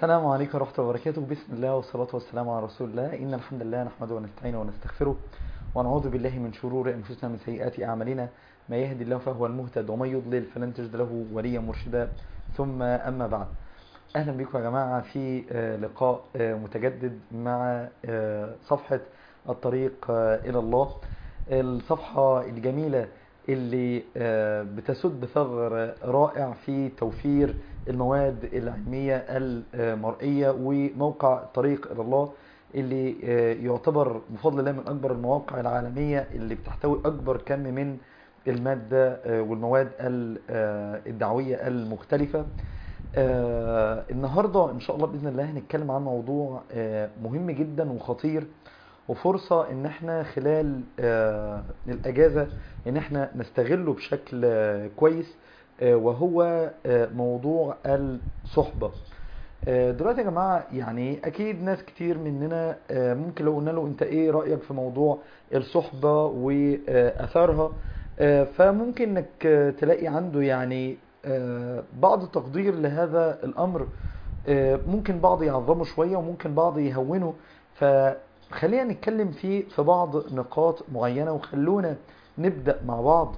السلام عليكم ورحمة الله وبركاته بسم الله والصلاة والسلام على رسول الله إن الحمد لله نحمده ونستعينه ونستغفره ونعوذ بالله من شرور أنفسنا من سيئات أعمالنا ما يهدي الله فهو المهتد ومن يضلل فلن تجد له وليا مرشدا ثم أما بعد أهلا بكم يا جماعة في لقاء متجدد مع صفحة الطريق إلى الله الصفحة الجميلة اللي بتسد ثغر رائع في توفير المواد العلمية المرئية وموقع الطريق إلى الله اللي يعتبر بفضل الله من أكبر المواقع العالمية اللي بتحتوي أكبر كم من المادة والمواد الدعوية المختلفة النهاردة إن شاء الله بإذن الله هنتكلم عن موضوع مهم جدا وخطير وفرصة ان احنا خلال الاجازة ان احنا نستغله بشكل كويس وهو موضوع الصحبة دلوقتي يا جماعة يعني اكيد ناس كتير مننا ممكن لو قلنا له انت ايه رأيك في موضوع الصحبة واثارها فممكن انك تلاقي عنده يعني بعض التقدير لهذا الامر ممكن بعض يعظمه شوية وممكن بعض يهونه ف خلينا نتكلم فيه في بعض نقاط معينة وخلونا نبدأ مع بعض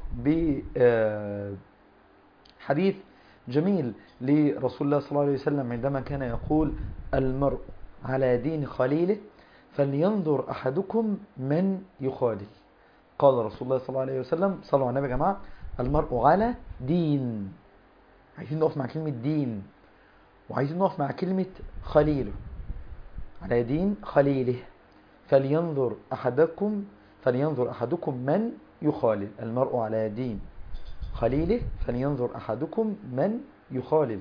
بحديث جميل لرسول الله صلى الله عليه وسلم عندما كان يقول المرء على دين خليله فلينظر أحدكم من يخالل قال رسول الله صلى الله عليه وسلم صلوا على النبي يا جماعة المرء على دين عايزين نقف مع كلمة دين وعايزين نقف مع كلمة خليله على دين خليله فلينظر أحدكم فلينظر أحدكم من يخالل المرء على دين خليله فلينظر أحدكم من يخالل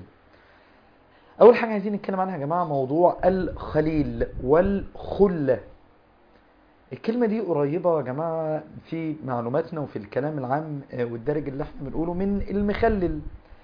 أول حاجة عايزين نتكلم عنها يا جماعة موضوع الخليل والخلة الكلمة دي قريبة يا جماعة في معلوماتنا وفي الكلام العام والدرج اللي احنا بنقوله من المخلل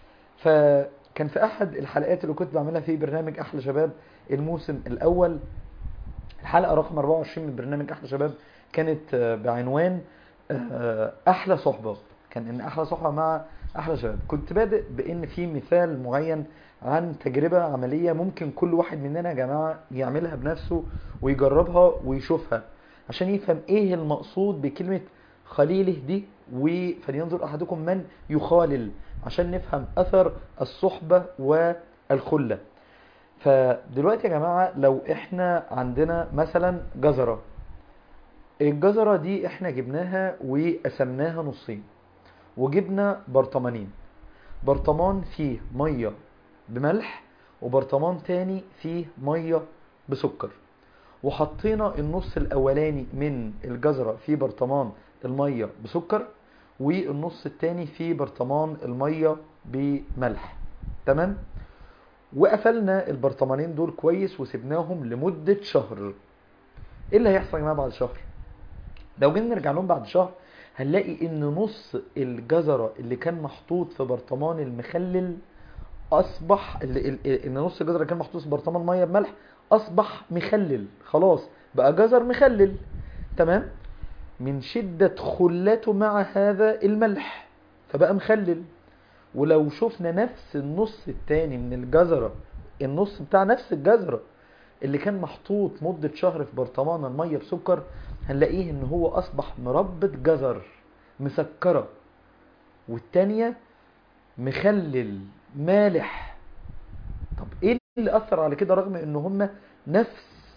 فكان في أحد الحلقات اللي كنت بعملها في برنامج أحلى شباب الموسم الأول الحلقة رقم 24 من برنامج أحلى شباب كانت بعنوان أحلى صحبة كان إن أحلى صحبة مع أحلى شباب كنت بادئ بإن في مثال معين عن تجربة عملية ممكن كل واحد مننا يا جماعة يعملها بنفسه ويجربها ويشوفها عشان يفهم إيه المقصود بكلمة خليله دي فلينظر أحدكم من يخالل عشان نفهم أثر الصحبة والخلة فدلوقتي يا جماعة لو احنا عندنا مثلا جزرة الجزرة دي احنا جبناها وقسمناها نصين وجبنا برطمانين برطمان فيه مية بملح وبرطمان تاني فيه مية بسكر وحطينا النص الاولاني من الجزرة في برطمان المية بسكر والنص التاني في برطمان المية بملح تمام؟ وقفلنا البرطمانين دول كويس وسبناهم لمدة شهر ايه اللي هيحصل يا جماعه بعد شهر لو جينا نرجع لهم بعد شهر هنلاقي ان نص الجزرة اللي كان محطوط في برطمان المخلل اصبح ان نص الجزرة اللي كان محطوط في برطمان ميه بملح اصبح مخلل خلاص بقى جزر مخلل تمام من شدة خلته مع هذا الملح فبقى مخلل ولو شفنا نفس النص التاني من الجزرة النص بتاع نفس الجزرة اللي كان محطوط مدة شهر في برطمان المية بسكر هنلاقيه ان هو اصبح مربة جزر مسكرة والتانية مخلل مالح طب ايه اللي اثر على كده رغم ان هما نفس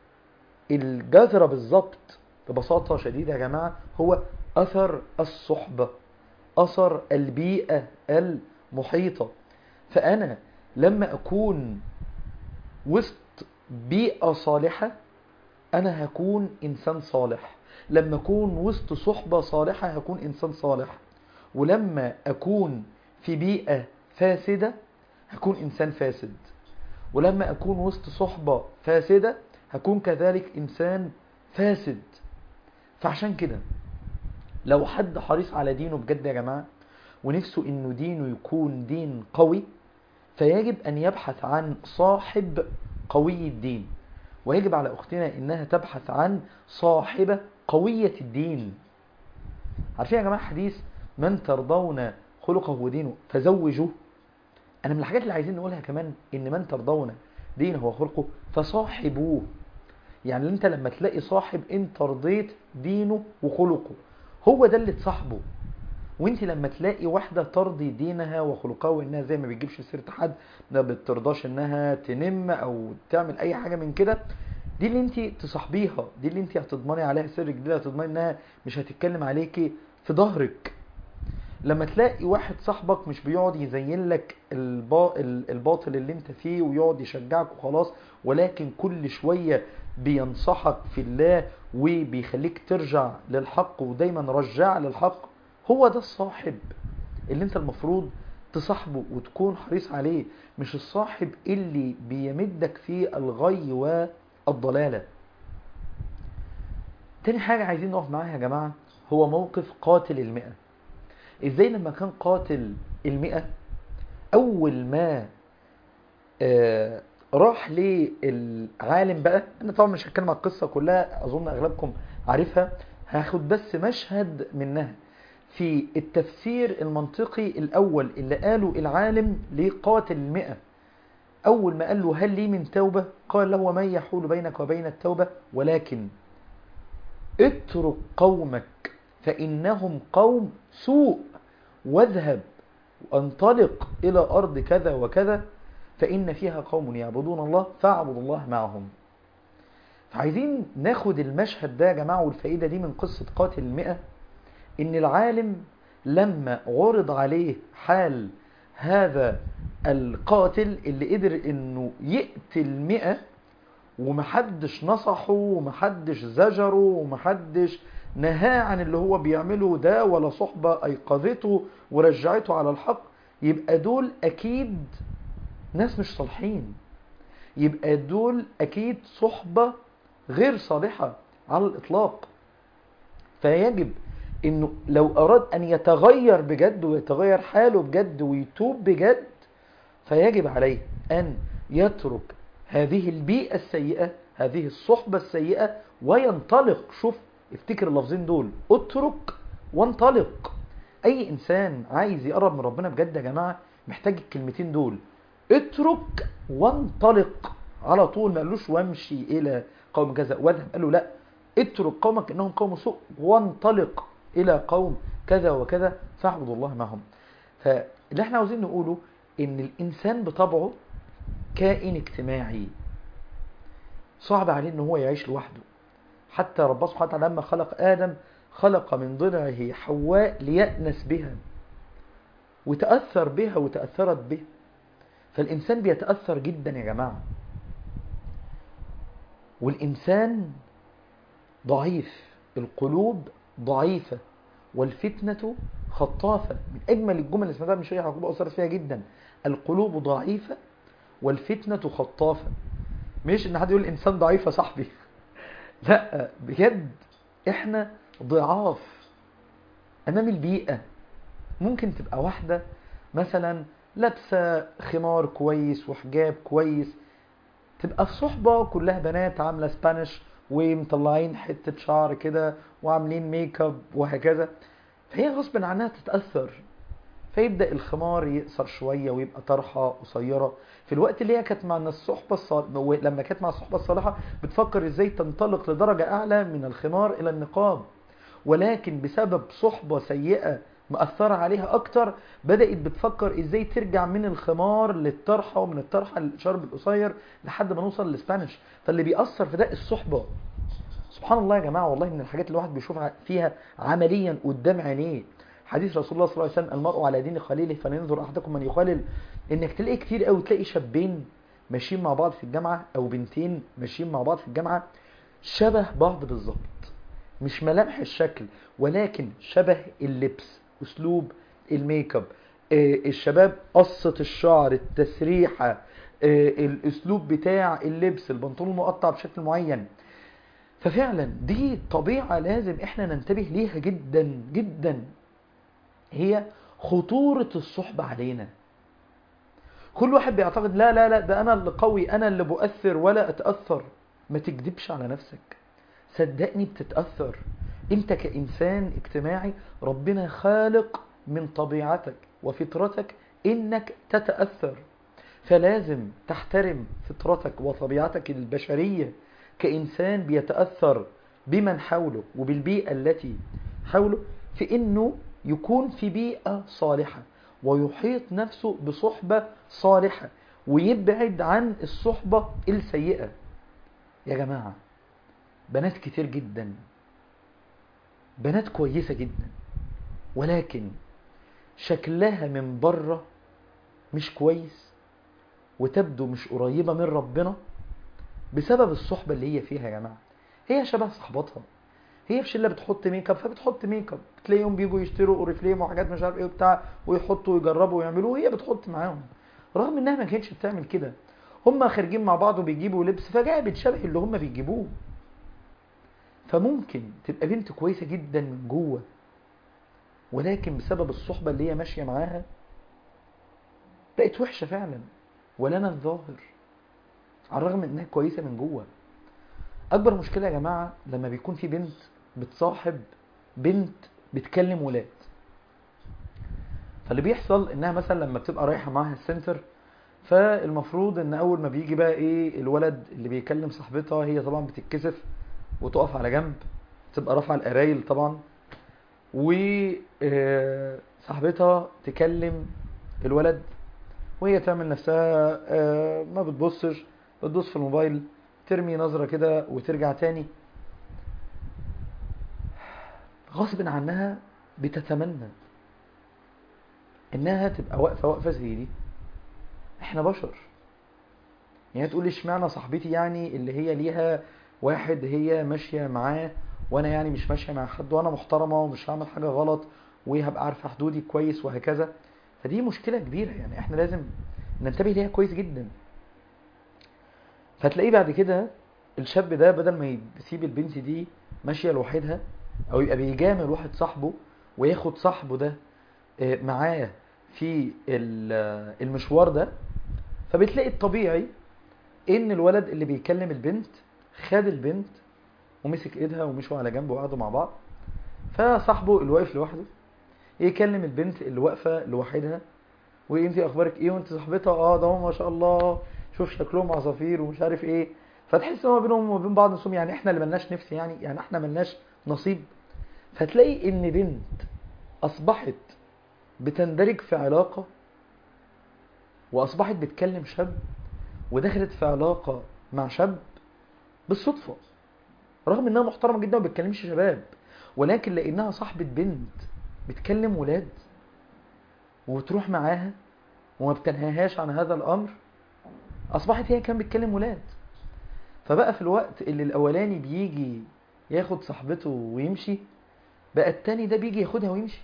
الجزرة بالظبط ببساطة شديدة يا جماعة هو اثر الصحبة أثر البيئة المحيطة فأنا لما أكون وسط بيئة صالحة أنا هكون إنسان صالح لما أكون وسط صحبة صالحة هكون إنسان صالح ولما أكون في بيئة فاسدة هكون إنسان فاسد ولما أكون وسط صحبة فاسدة هكون كذلك إنسان فاسد فعشان كده لو حد حريص على دينه بجد يا جماعة ونفسه انه دينه يكون دين قوي فيجب ان يبحث عن صاحب قوي الدين ويجب على اختنا انها تبحث عن صاحبة قوية الدين عارفين يا جماعة حديث من ترضون خلقه ودينه فزوجوه انا من الحاجات اللي عايزين نقولها كمان ان من ترضون دينه وخلقه فصاحبوه يعني انت لما تلاقي صاحب انت رضيت دينه وخلقه هو ده اللي تصاحبه وانت لما تلاقي واحدة ترضي دينها وخلقها وانها زي ما بتجيبش سيرة حد ما بترضاش انها تنم او تعمل اي حاجة من كده دي اللي انت تصاحبيها دي اللي انت هتضمني عليها سرك دي اللي هتضمني انها مش هتتكلم عليكي في ظهرك لما تلاقي واحد صاحبك مش بيقعد يزين لك البا... الباطل اللي انت فيه ويقعد يشجعك وخلاص ولكن كل شوية بينصحك في الله وبيخليك ترجع للحق ودايما رجع للحق هو ده الصاحب اللي انت المفروض تصاحبه وتكون حريص عليه مش الصاحب اللي بيمدك في الغي والضلالة تاني حاجة عايزين نقف معاها يا جماعة هو موقف قاتل المئة ازاي لما كان قاتل المئة اول ما آه راح للعالم بقى انا طبعا مش هتكلم على القصة كلها اظن اغلبكم عارفها هاخد بس مشهد منها في التفسير المنطقي الاول اللي قاله العالم لقاتل المئة اول ما قال له هل لي من توبة قال له ومن يحول بينك وبين التوبة ولكن اترك قومك فإنهم قوم سوء واذهب وانطلق إلى أرض كذا وكذا فإن فيها قوم يعبدون الله فاعبد الله معهم فعايزين ناخد المشهد ده يا جماعة والفائدة دي من قصة قاتل المئة إن العالم لما عرض عليه حال هذا القاتل اللي قدر إنه يقتل مئة ومحدش نصحه ومحدش زجره ومحدش نهاه عن اللي هو بيعمله ده ولا صحبة أيقظته ورجعته على الحق يبقى دول أكيد ناس مش صالحين يبقى دول أكيد صحبة غير صالحة على الإطلاق فيجب إنه لو أراد أن يتغير بجد ويتغير حاله بجد ويتوب بجد فيجب عليه أن يترك هذه البيئة السيئة هذه الصحبة السيئة وينطلق شوف افتكر اللفظين دول اترك وانطلق اي انسان عايز يقرب من ربنا بجد يا جماعة محتاج الكلمتين دول اترك وانطلق على طول ما قالوش وامشي الى قوم كذا واذهب قال له لا اترك قومك انهم قوم سوء وانطلق الى قوم كذا وكذا فاعبد الله معهم فاللي احنا عاوزين نقوله ان الانسان بطبعه كائن اجتماعي صعب عليه ان هو يعيش لوحده حتى ربنا سبحانه وتعالى لما خلق آدم خلق من ضلعه حواء ليأنس بها وتأثر بها وتأثرت به فالإنسان بيتأثر جدا يا جماعة والإنسان ضعيف القلوب ضعيفة والفتنة خطافة من أجمل الجمل اللي سمعتها من شيخ يعقوب أثرت فيها جدا القلوب ضعيفة والفتنة خطافة مش إن حد يقول الإنسان ضعيف يا صاحبي لا بجد احنا ضعاف امام البيئة ممكن تبقى واحدة مثلا لابسة خمار كويس وحجاب كويس تبقى في صحبة كلها بنات عاملة سبانيش ومطلعين حتة شعر كده وعاملين ميك اب وهكذا فهي غصب عنها تتأثر فيبدأ الخمار يقصر شوية ويبقى طرحة قصيرة في الوقت اللي هي كانت مع الصحبة الصالحة لما كانت مع الصحبة الصالحة بتفكر ازاي تنطلق لدرجة اعلى من الخمار الى النقاب ولكن بسبب صحبة سيئة مأثرة عليها اكتر بدأت بتفكر ازاي ترجع من الخمار للطرحة ومن الطرحة للشرب القصير لحد ما نوصل للسبانيش فاللي بيأثر في ده الصحبة سبحان الله يا جماعة والله من الحاجات اللي الواحد بيشوفها فيها عمليا قدام عينيه حديث رسول الله صلى الله عليه وسلم المرء على دين خليله فلينظر احدكم من يخالل انك تلاقي كتير قوي تلاقي شابين ماشيين مع بعض في الجامعة او بنتين ماشيين مع بعض في الجامعة شبه بعض بالظبط مش ملامح الشكل ولكن شبه اللبس اسلوب الميك اب آه الشباب قصة الشعر التسريحة آه الاسلوب بتاع اللبس البنطلون المقطع بشكل معين ففعلا دي طبيعة لازم احنا ننتبه ليها جدا جدا هي خطورة الصحبة علينا كل واحد بيعتقد لا لا لا ده أنا اللي قوي أنا اللي بؤثر ولا أتأثر ما تكذبش على نفسك صدقني بتتأثر انت كإنسان اجتماعي ربنا خالق من طبيعتك وفطرتك انك تتأثر فلازم تحترم فطرتك وطبيعتك البشرية كإنسان بيتأثر بمن حوله وبالبيئة التي حوله في إنه يكون في بيئة صالحة ويحيط نفسه بصحبة صالحة ويبعد عن الصحبة السيئة يا جماعة بنات كتير جدا بنات كويسة جدا ولكن شكلها من بره مش كويس وتبدو مش قريبة من ربنا بسبب الصحبة اللي هي فيها يا جماعة هي شبه صحباتها هي في شله بتحط ميك اب فبتحط ميك اب تلاقيهم بيجوا يشتروا اوريفليم وحاجات مش عارف ايه وبتاع ويحطوا ويجربوا ويعملوا وهي بتحط معاهم رغم انها ما كانتش بتعمل كده هم خارجين مع بعض وبيجيبوا لبس فجابت شبه اللي هم بيجيبوه فممكن تبقى بنت كويسه جدا من جوه ولكن بسبب الصحبه اللي هي ماشيه معاها بقت وحشه فعلا ولنا الظاهر على الرغم انها كويسه من جوه اكبر مشكله يا جماعه لما بيكون في بنت بتصاحب بنت بتكلم ولاد فاللي بيحصل انها مثلا لما بتبقى رايحه معاها السنتر فالمفروض ان اول ما بيجي بقى ايه الولد اللي بيكلم صاحبتها هي طبعا بتتكسف وتقف على جنب تبقى رافعه القرايل طبعا وصاحبتها تكلم الولد وهي تعمل نفسها آه، ما بتبصش بتبص في الموبايل ترمي نظرة كده وترجع تاني غصب عنها بتتمنى انها تبقى واقفة واقفة زي دي احنا بشر يعني تقول لي اشمعنى صاحبتي يعني اللي هي ليها واحد هي ماشية معاه وانا يعني مش ماشية مع حد وانا محترمة ومش هعمل حاجة غلط وهبقى عارفة حدودي كويس وهكذا فدي مشكلة كبيرة يعني احنا لازم ننتبه ليها كويس جدا فتلاقيه بعد كده الشاب ده بدل ما يسيب البنت دي ماشيه لوحدها او يبقى بيجامل واحد صاحبه وياخد صاحبه ده آه، معاه في ال- آه، المشوار ده فبتلاقي الطبيعي ان الولد اللي بيكلم البنت خد البنت ومسك ايدها ومشوا على جنب وقعدوا مع بعض فصاحبه اللي واقف لوحده يكلم البنت اللي واقفه لوحدها وايه انت اخبارك ايه وانت صاحبتها اه ده هم ما شاء الله شوف شكلهم عصافير ومش عارف ايه فتحس ان هو بينهم وبين بعض نصهم يعني احنا اللي ملناش نفس يعني يعني احنا ملناش نصيب فتلاقي ان بنت اصبحت بتندرج في علاقة واصبحت بتكلم شاب ودخلت في علاقة مع شاب بالصدفة رغم انها محترمة جدا وما بتكلمش شباب ولكن لانها صاحبة بنت بتكلم ولاد وتروح معاها وما بتنهاهاش عن هذا الامر اصبحت هي كان بتكلم ولاد فبقى في الوقت اللي الاولاني بيجي ياخد صاحبته ويمشي بقى التاني ده بيجي ياخدها ويمشي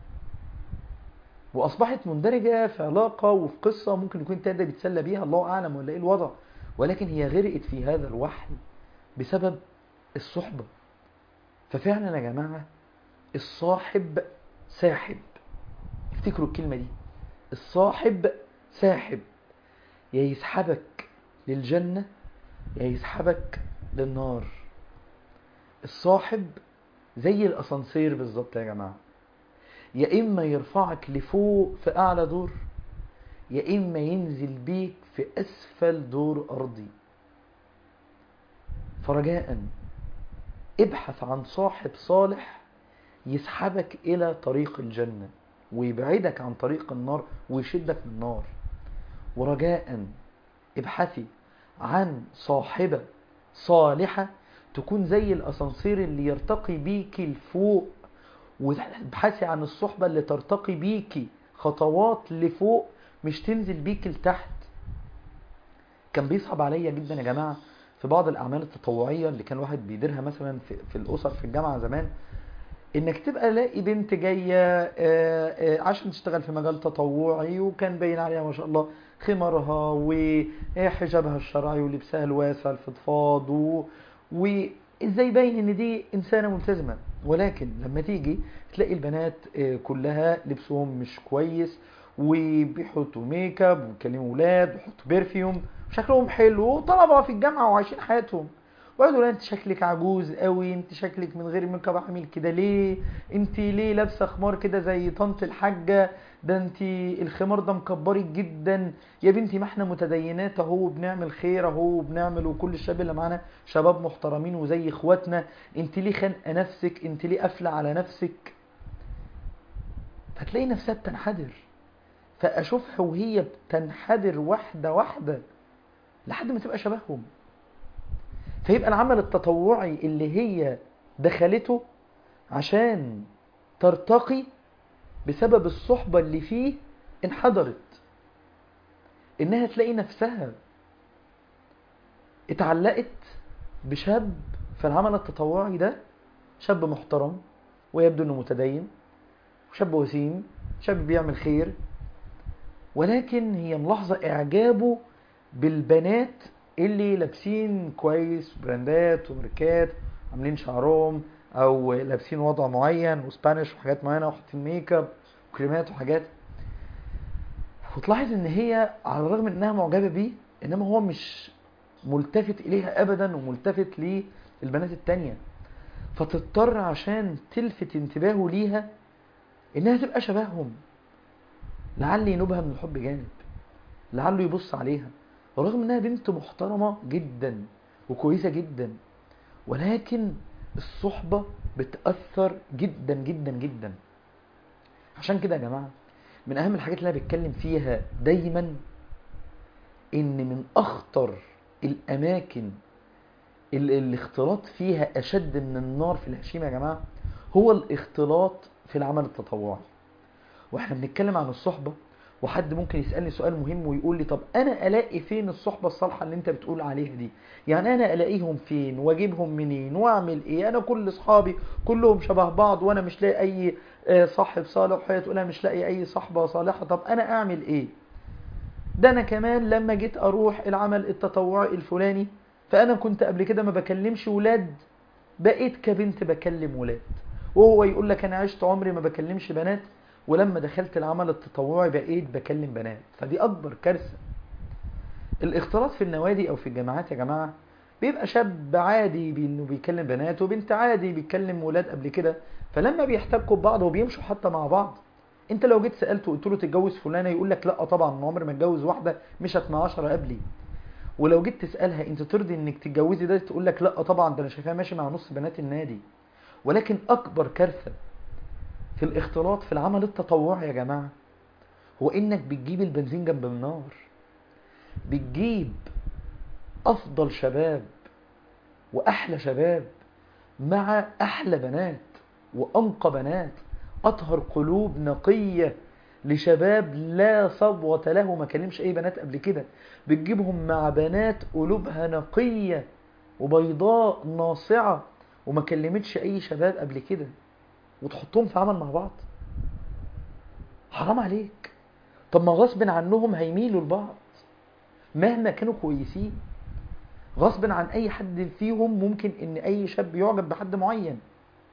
واصبحت مندرجه في علاقه وفي قصه ممكن يكون التاني ده بيتسلى بيها الله اعلم ولا ايه الوضع ولكن هي غرقت في هذا الوحل بسبب الصحبه ففعلا يا جماعه الصاحب ساحب افتكروا الكلمه دي الصاحب ساحب يا يسحبك للجنة يا يسحبك للنار الصاحب زي الأسانسير بالظبط يا جماعة يا إما يرفعك لفوق في أعلى دور يا إما ينزل بيك في أسفل دور أرضي فرجاء ابحث عن صاحب صالح يسحبك إلى طريق الجنة ويبعدك عن طريق النار ويشدك من النار ورجاء ابحثي عن صاحبة صالحة تكون زي الأسانسير اللي يرتقي بيكي لفوق وتبحثي عن الصحبة اللي ترتقي بيكي خطوات لفوق مش تنزل بيكي لتحت كان بيصعب عليا جدا يا جماعة في بعض الأعمال التطوعية اللي كان الواحد بيديرها مثلا في, في الأسر في الجامعة زمان انك تبقى لاقي بنت جايه آه، آه، عشان تشتغل في مجال تطوعي وكان باين عليها ما شاء الله خمارها وحجابها الشرعي ولبسها الواسع الفضفاض و... وازاي باين ان دي انسانه ملتزمه ولكن لما تيجي تلاقي البنات آه، كلها لبسهم مش كويس وبيحطوا ميك اب ويكلموا ولاد ويحطوا برفيوم شكلهم حلو وطلبه في الجامعه وعايشين حياتهم ويقعدوا يقولوا انت شكلك عجوز قوي انت شكلك من غير ميك اب عامل كده ليه انت ليه لابسه خمار كده زي طنط الحاجه ده انت الخمار ده مكبرك جدا يا بنتي ما احنا متدينات اهو بنعمل خير اهو بنعمل وكل الشباب اللي معانا شباب محترمين وزي اخواتنا انت ليه خانقه نفسك انت ليه قافله على نفسك فتلاقي نفسها بتنحدر فاشوفها وهي بتنحدر واحده واحده لحد ما تبقى شبههم فيبقى العمل التطوعي اللي هي دخلته عشان ترتقي بسبب الصحبة اللي فيه انحدرت انها تلاقي نفسها اتعلقت بشاب في العمل التطوعي ده شاب محترم ويبدو انه متدين وشاب وسيم شاب بيعمل خير ولكن هي ملاحظة اعجابه بالبنات اللي لابسين كويس براندات وماركات عاملين شعرهم او لابسين وضع معين وسبانيش وحاجات معينه وحاطين ميك اب وكريمات وحاجات وتلاحظ ان هي على الرغم من انها معجبه بيه انما هو مش ملتفت اليها ابدا وملتفت للبنات التانية فتضطر عشان تلفت انتباهه ليها انها تبقى شبههم لعل ينوبها من الحب جانب لعله يبص عليها ورغم انها بنت محترمة جدا وكويسة جدا ولكن الصحبة بتأثر جدا جدا جدا عشان كده يا جماعة من اهم الحاجات اللي انا بتكلم فيها دايما ان من اخطر الاماكن اللي الاختلاط فيها اشد من النار في الهشيمة يا جماعة هو الاختلاط في العمل التطوعي واحنا بنتكلم عن الصحبة وحد ممكن يسألني سؤال مهم ويقول لي طب انا الاقي فين الصحبة الصالحة اللي انت بتقول عليها دي يعني انا الاقيهم فين واجيبهم منين واعمل ايه انا كل اصحابي كلهم شبه بعض وانا مش لاقي اي صاحب صالح وهي تقول انا مش لاقي اي صحبة صالحة طب انا اعمل ايه ده انا كمان لما جيت اروح العمل التطوعي الفلاني فانا كنت قبل كده ما بكلمش ولاد بقيت كبنت بكلم ولاد وهو يقول لك انا عشت عمري ما بكلمش بنات ولما دخلت العمل التطوعي بقيت بكلم بنات فدي اكبر كارثه الاختلاط في النوادي او في الجامعات يا جماعه بيبقى شاب عادي انه بيكلم بنات وبنت عادي بيتكلم ولاد قبل كده فلما بيحتكوا ببعض وبيمشوا حتى مع بعض انت لو جيت سالته وقلت له تتجوز فلانه يقول لك لا طبعا انا عمري ما اتجوز واحده مشت مع 10 قبلي ولو جيت تسالها انت ترضي انك تتجوزي ده تقول لك لا طبعا ده انا شايفاه ماشي مع نص بنات النادي ولكن اكبر كارثه في الاختلاط في العمل التطوعي يا جماعه هو انك بتجيب البنزين جنب النار بتجيب افضل شباب واحلى شباب مع احلى بنات وانقى بنات اطهر قلوب نقيه لشباب لا صبوة له ما كلمش اي بنات قبل كده بتجيبهم مع بنات قلوبها نقية وبيضاء ناصعة وما كلمتش اي شباب قبل كده وتحطهم في عمل مع بعض حرام عليك طب ما غصب عنهم هيميلوا لبعض مهما كانوا كويسين غصب عن اي حد فيهم ممكن ان اي شاب يعجب بحد معين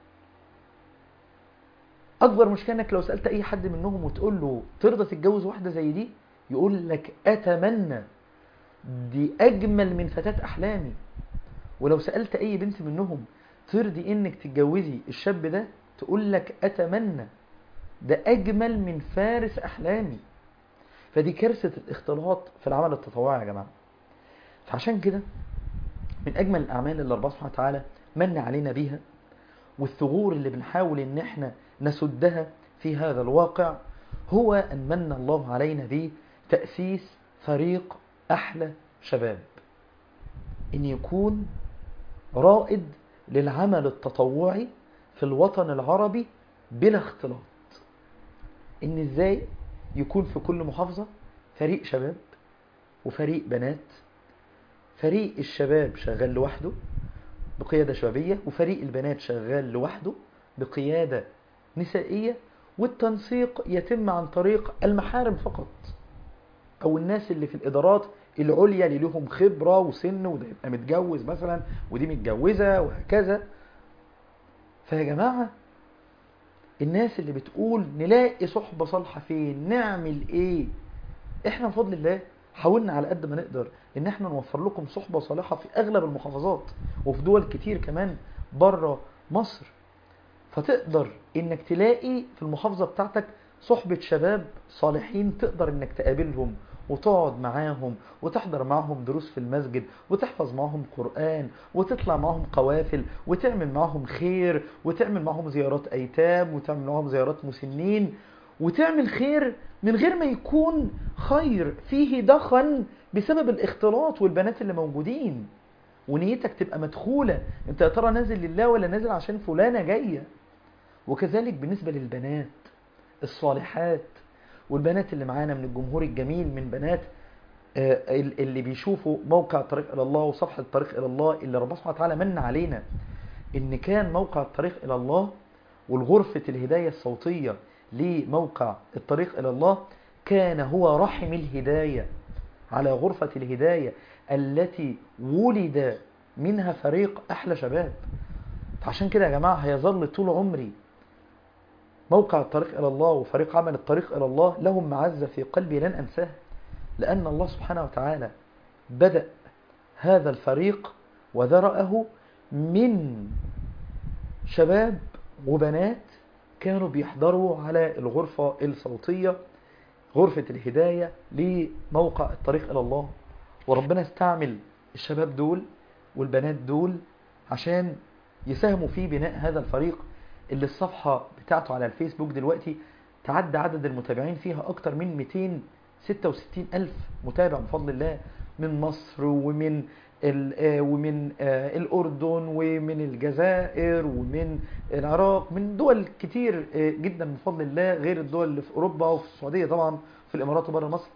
اكبر مشكله انك لو سالت اي حد منهم وتقول له ترضى تتجوز واحده زي دي يقول لك اتمنى دي اجمل من فتاه احلامي ولو سالت اي بنت منهم ترضي انك تتجوزي الشاب ده تقول لك اتمنى ده اجمل من فارس احلامي فدي كارثه الاختلاط في العمل التطوعي يا جماعه فعشان كده من اجمل الاعمال اللي ربنا سبحانه وتعالى من علينا بيها والثغور اللي بنحاول ان احنا نسدها في هذا الواقع هو ان من الله علينا به تأسيس فريق احلى شباب ان يكون رائد للعمل التطوعي في الوطن العربي بلا اختلاط ان ازاي يكون في كل محافظة فريق شباب وفريق بنات فريق الشباب شغال لوحده بقيادة شبابية وفريق البنات شغال لوحده بقيادة نسائية والتنسيق يتم عن طريق المحارم فقط أو الناس اللي في الإدارات العليا اللي لهم خبرة وسن وده يبقى متجوز مثلا ودي متجوزة وهكذا فيا جماعة الناس اللي بتقول نلاقي صحبة صالحة فين نعمل ايه احنا بفضل الله حاولنا على قد ما نقدر ان احنا نوفر لكم صحبة صالحة في اغلب المحافظات وفي دول كتير كمان بره مصر فتقدر انك تلاقي في المحافظة بتاعتك صحبة شباب صالحين تقدر انك تقابلهم وتقعد معاهم وتحضر معهم دروس في المسجد وتحفظ معهم قرآن وتطلع معهم قوافل وتعمل معهم خير وتعمل معهم زيارات أيتام وتعمل معهم زيارات مسنين وتعمل خير من غير ما يكون خير فيه دخن بسبب الاختلاط والبنات اللي موجودين ونيتك تبقى مدخولة انت يا ترى نازل لله ولا نازل عشان فلانة جاية وكذلك بالنسبة للبنات الصالحات والبنات اللي معانا من الجمهور الجميل من بنات اللي بيشوفوا موقع الطريق إلى الله وصفحة الطريق إلى الله اللي ربنا سبحانه وتعالى من علينا إن كان موقع الطريق إلى الله والغرفة الهداية الصوتية لموقع الطريق إلى الله كان هو رحم الهداية على غرفة الهداية التي ولد منها فريق أحلى شباب عشان كده يا جماعة هيظل طول عمري موقع الطريق إلى الله وفريق عمل الطريق إلى الله لهم معزة في قلبي لن أنساها لأن الله سبحانه وتعالى بدأ هذا الفريق وذرأه من شباب وبنات كانوا بيحضروا على الغرفة الصوتية غرفة الهداية لموقع الطريق إلى الله وربنا استعمل الشباب دول والبنات دول عشان يساهموا في بناء هذا الفريق اللي الصفحة بتاعته على الفيسبوك دلوقتي تعدى عدد المتابعين فيها أكتر من 266 ألف متابع بفضل الله من مصر ومن ومن الأردن ومن الجزائر ومن العراق من دول كتير جدا بفضل الله غير الدول اللي في أوروبا وفي السعودية طبعا في الإمارات وبره مصر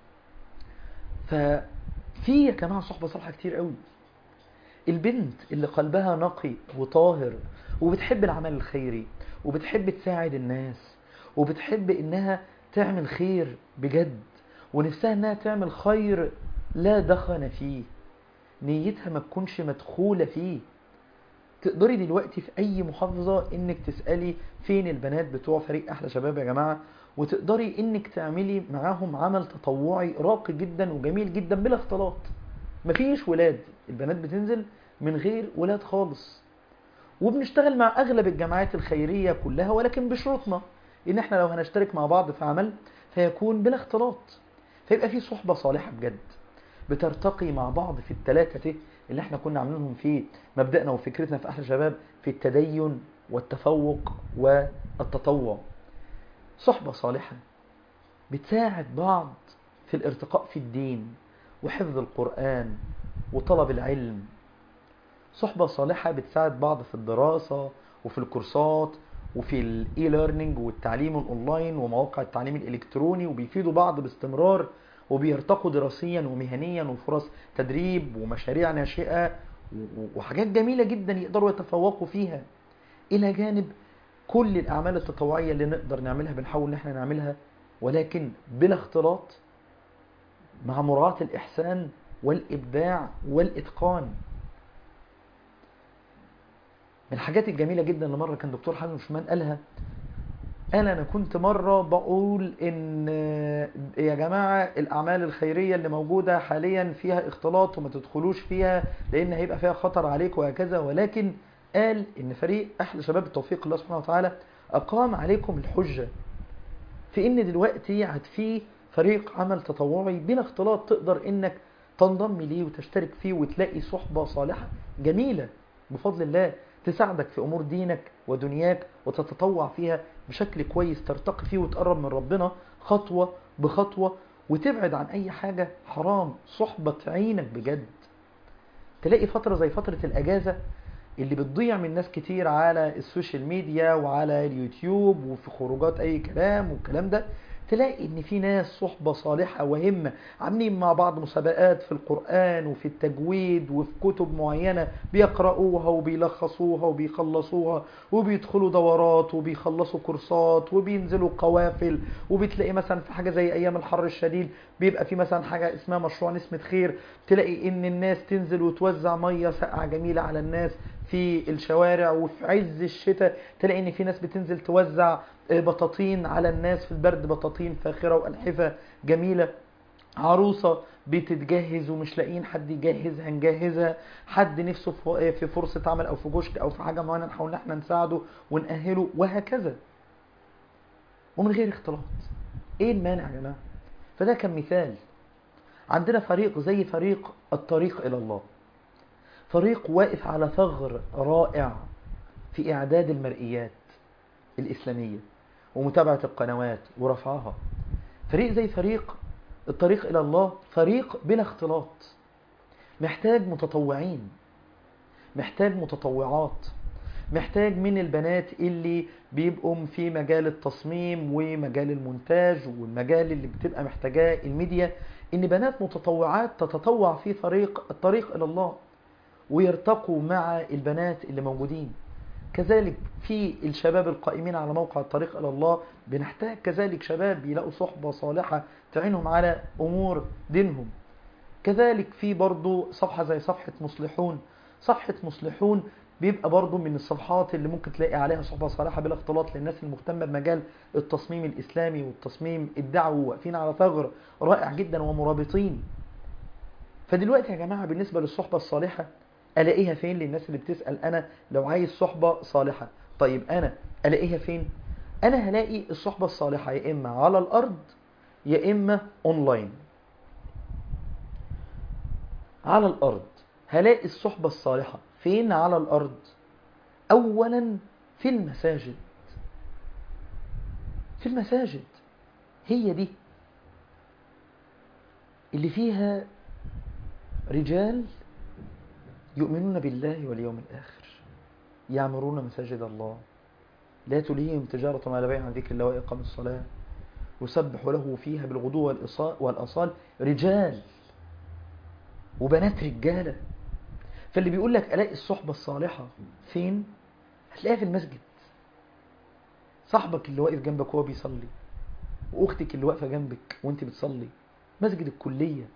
ففي يا جماعة صحبة صالحة كتير قوي البنت اللي قلبها نقي وطاهر وبتحب العمل الخيري وبتحب تساعد الناس وبتحب انها تعمل خير بجد ونفسها انها تعمل خير لا دخن فيه نيتها ما تكونش مدخولة فيه تقدري دلوقتي في اي محافظة انك تسألي فين البنات بتوع فريق احلى شباب يا جماعة وتقدري انك تعملي معاهم عمل تطوعي راقي جدا وجميل جدا بلا اختلاط مفيش ولاد البنات بتنزل من غير ولاد خالص وبنشتغل مع اغلب الجماعات الخيرية كلها ولكن بشروطنا ان احنا لو هنشترك مع بعض في عمل فيكون بلا اختلاط فيبقى في صحبة صالحة بجد بترتقي مع بعض في الثلاثة اللي احنا كنا عاملينهم في مبدأنا وفكرتنا في احلى شباب في التدين والتفوق والتطوع صحبة صالحة بتساعد بعض في الارتقاء في الدين وحفظ القرآن وطلب العلم صحبة صالحة بتساعد بعض في الدراسة وفي الكورسات وفي الاي ليرنينج والتعليم الاونلاين ومواقع التعليم الالكتروني وبيفيدوا بعض باستمرار وبيرتقوا دراسيا ومهنيا وفرص تدريب ومشاريع ناشئة وحاجات جميلة جدا يقدروا يتفوقوا فيها الى جانب كل الاعمال التطوعية اللي نقدر نعملها بنحاول ان احنا نعملها ولكن بلا اختلاط مع مراعاة الاحسان والابداع والاتقان من الحاجات الجميلة جدا اللي مرة كان دكتور حازم شمان قالها قال أنا كنت مرة بقول إن يا جماعة الأعمال الخيرية اللي موجودة حاليا فيها اختلاط وما تدخلوش فيها لأن هيبقى فيها خطر عليك وهكذا ولكن قال إن فريق أحلى شباب التوفيق الله سبحانه وتعالى أقام عليكم الحجة في إن دلوقتي عاد في فريق عمل تطوعي بلا اختلاط تقدر إنك تنضم ليه وتشترك فيه وتلاقي صحبة صالحة جميلة بفضل الله تساعدك في أمور دينك ودنياك وتتطوع فيها بشكل كويس ترتقي فيه وتقرب من ربنا خطوة بخطوة وتبعد عن أي حاجة حرام صحبة تعينك بجد تلاقي فترة زي فترة الأجازة اللي بتضيع من ناس كتير على السوشيال ميديا وعلى اليوتيوب وفي خروجات أي كلام والكلام ده تلاقي ان في ناس صحبة صالحة وهمة عاملين مع بعض مسابقات في القرآن وفي التجويد وفي كتب معينة بيقرأوها وبيلخصوها وبيخلصوها وبيدخلوا دورات وبيخلصوا كورسات وبينزلوا قوافل وبتلاقي مثلا في حاجة زي ايام الحر الشديد بيبقى في مثلا حاجة اسمها مشروع نسمة خير تلاقي ان الناس تنزل وتوزع مية ساقعة جميلة على الناس في الشوارع وفي عز الشتاء تلاقي ان في ناس بتنزل توزع بطاطين على الناس في البرد بطاطين فاخرة وألحفة جميلة عروسة بتتجهز ومش لاقيين حد يجهزها نجهزها حد نفسه في في فرصة عمل او في كشك او في حاجة معينة نحاول ان احنا نساعده ونأهله وهكذا ومن غير اختلاط ايه المانع يا جماعة فده كان مثال عندنا فريق زي فريق الطريق الى الله فريق واقف على ثغر رائع في اعداد المرئيات الاسلامية ومتابعة القنوات ورفعها فريق زي فريق الطريق إلى الله فريق بلا اختلاط محتاج متطوعين محتاج متطوعات محتاج من البنات اللي بيبقوا في مجال التصميم ومجال المونتاج والمجال اللي بتبقى محتاجاه الميديا ان بنات متطوعات تتطوع في طريق الطريق الى الله ويرتقوا مع البنات اللي موجودين كذلك في الشباب القائمين على موقع الطريق إلى الله بنحتاج كذلك شباب يلاقوا صحبة صالحة تعينهم على أمور دينهم كذلك في برضو صفحة زي صفحة مصلحون صفحة مصلحون بيبقى برضو من الصفحات اللي ممكن تلاقي عليها صحبة صالحة بلا اختلاط للناس المهتمة بمجال التصميم الإسلامي والتصميم الدعوي واقفين على ثغر رائع جدا ومرابطين فدلوقتي يا جماعة بالنسبة للصحبة الصالحة الاقيها فين للناس اللي بتسأل انا لو عايز صحبة صالحة طيب انا الاقيها فين انا هلاقي الصحبة الصالحة يا اما على الارض يا اما اونلاين على الارض هلاقي الصحبة الصالحة فين على الارض اولا في المساجد في المساجد هي دي اللي فيها رجال يؤمنون بالله واليوم الآخر يعمرون مساجد الله لا تلهيهم تجارة ولا بيع عن ذكر الله وإقام الصلاة يسبح له فيها بالغدو والأصال رجال وبنات رجالة فاللي بيقول لك ألاقي الصحبة الصالحة فين هتلاقيها في المسجد صاحبك اللي واقف جنبك وهو بيصلي وأختك اللي واقفة جنبك وانت بتصلي مسجد الكلية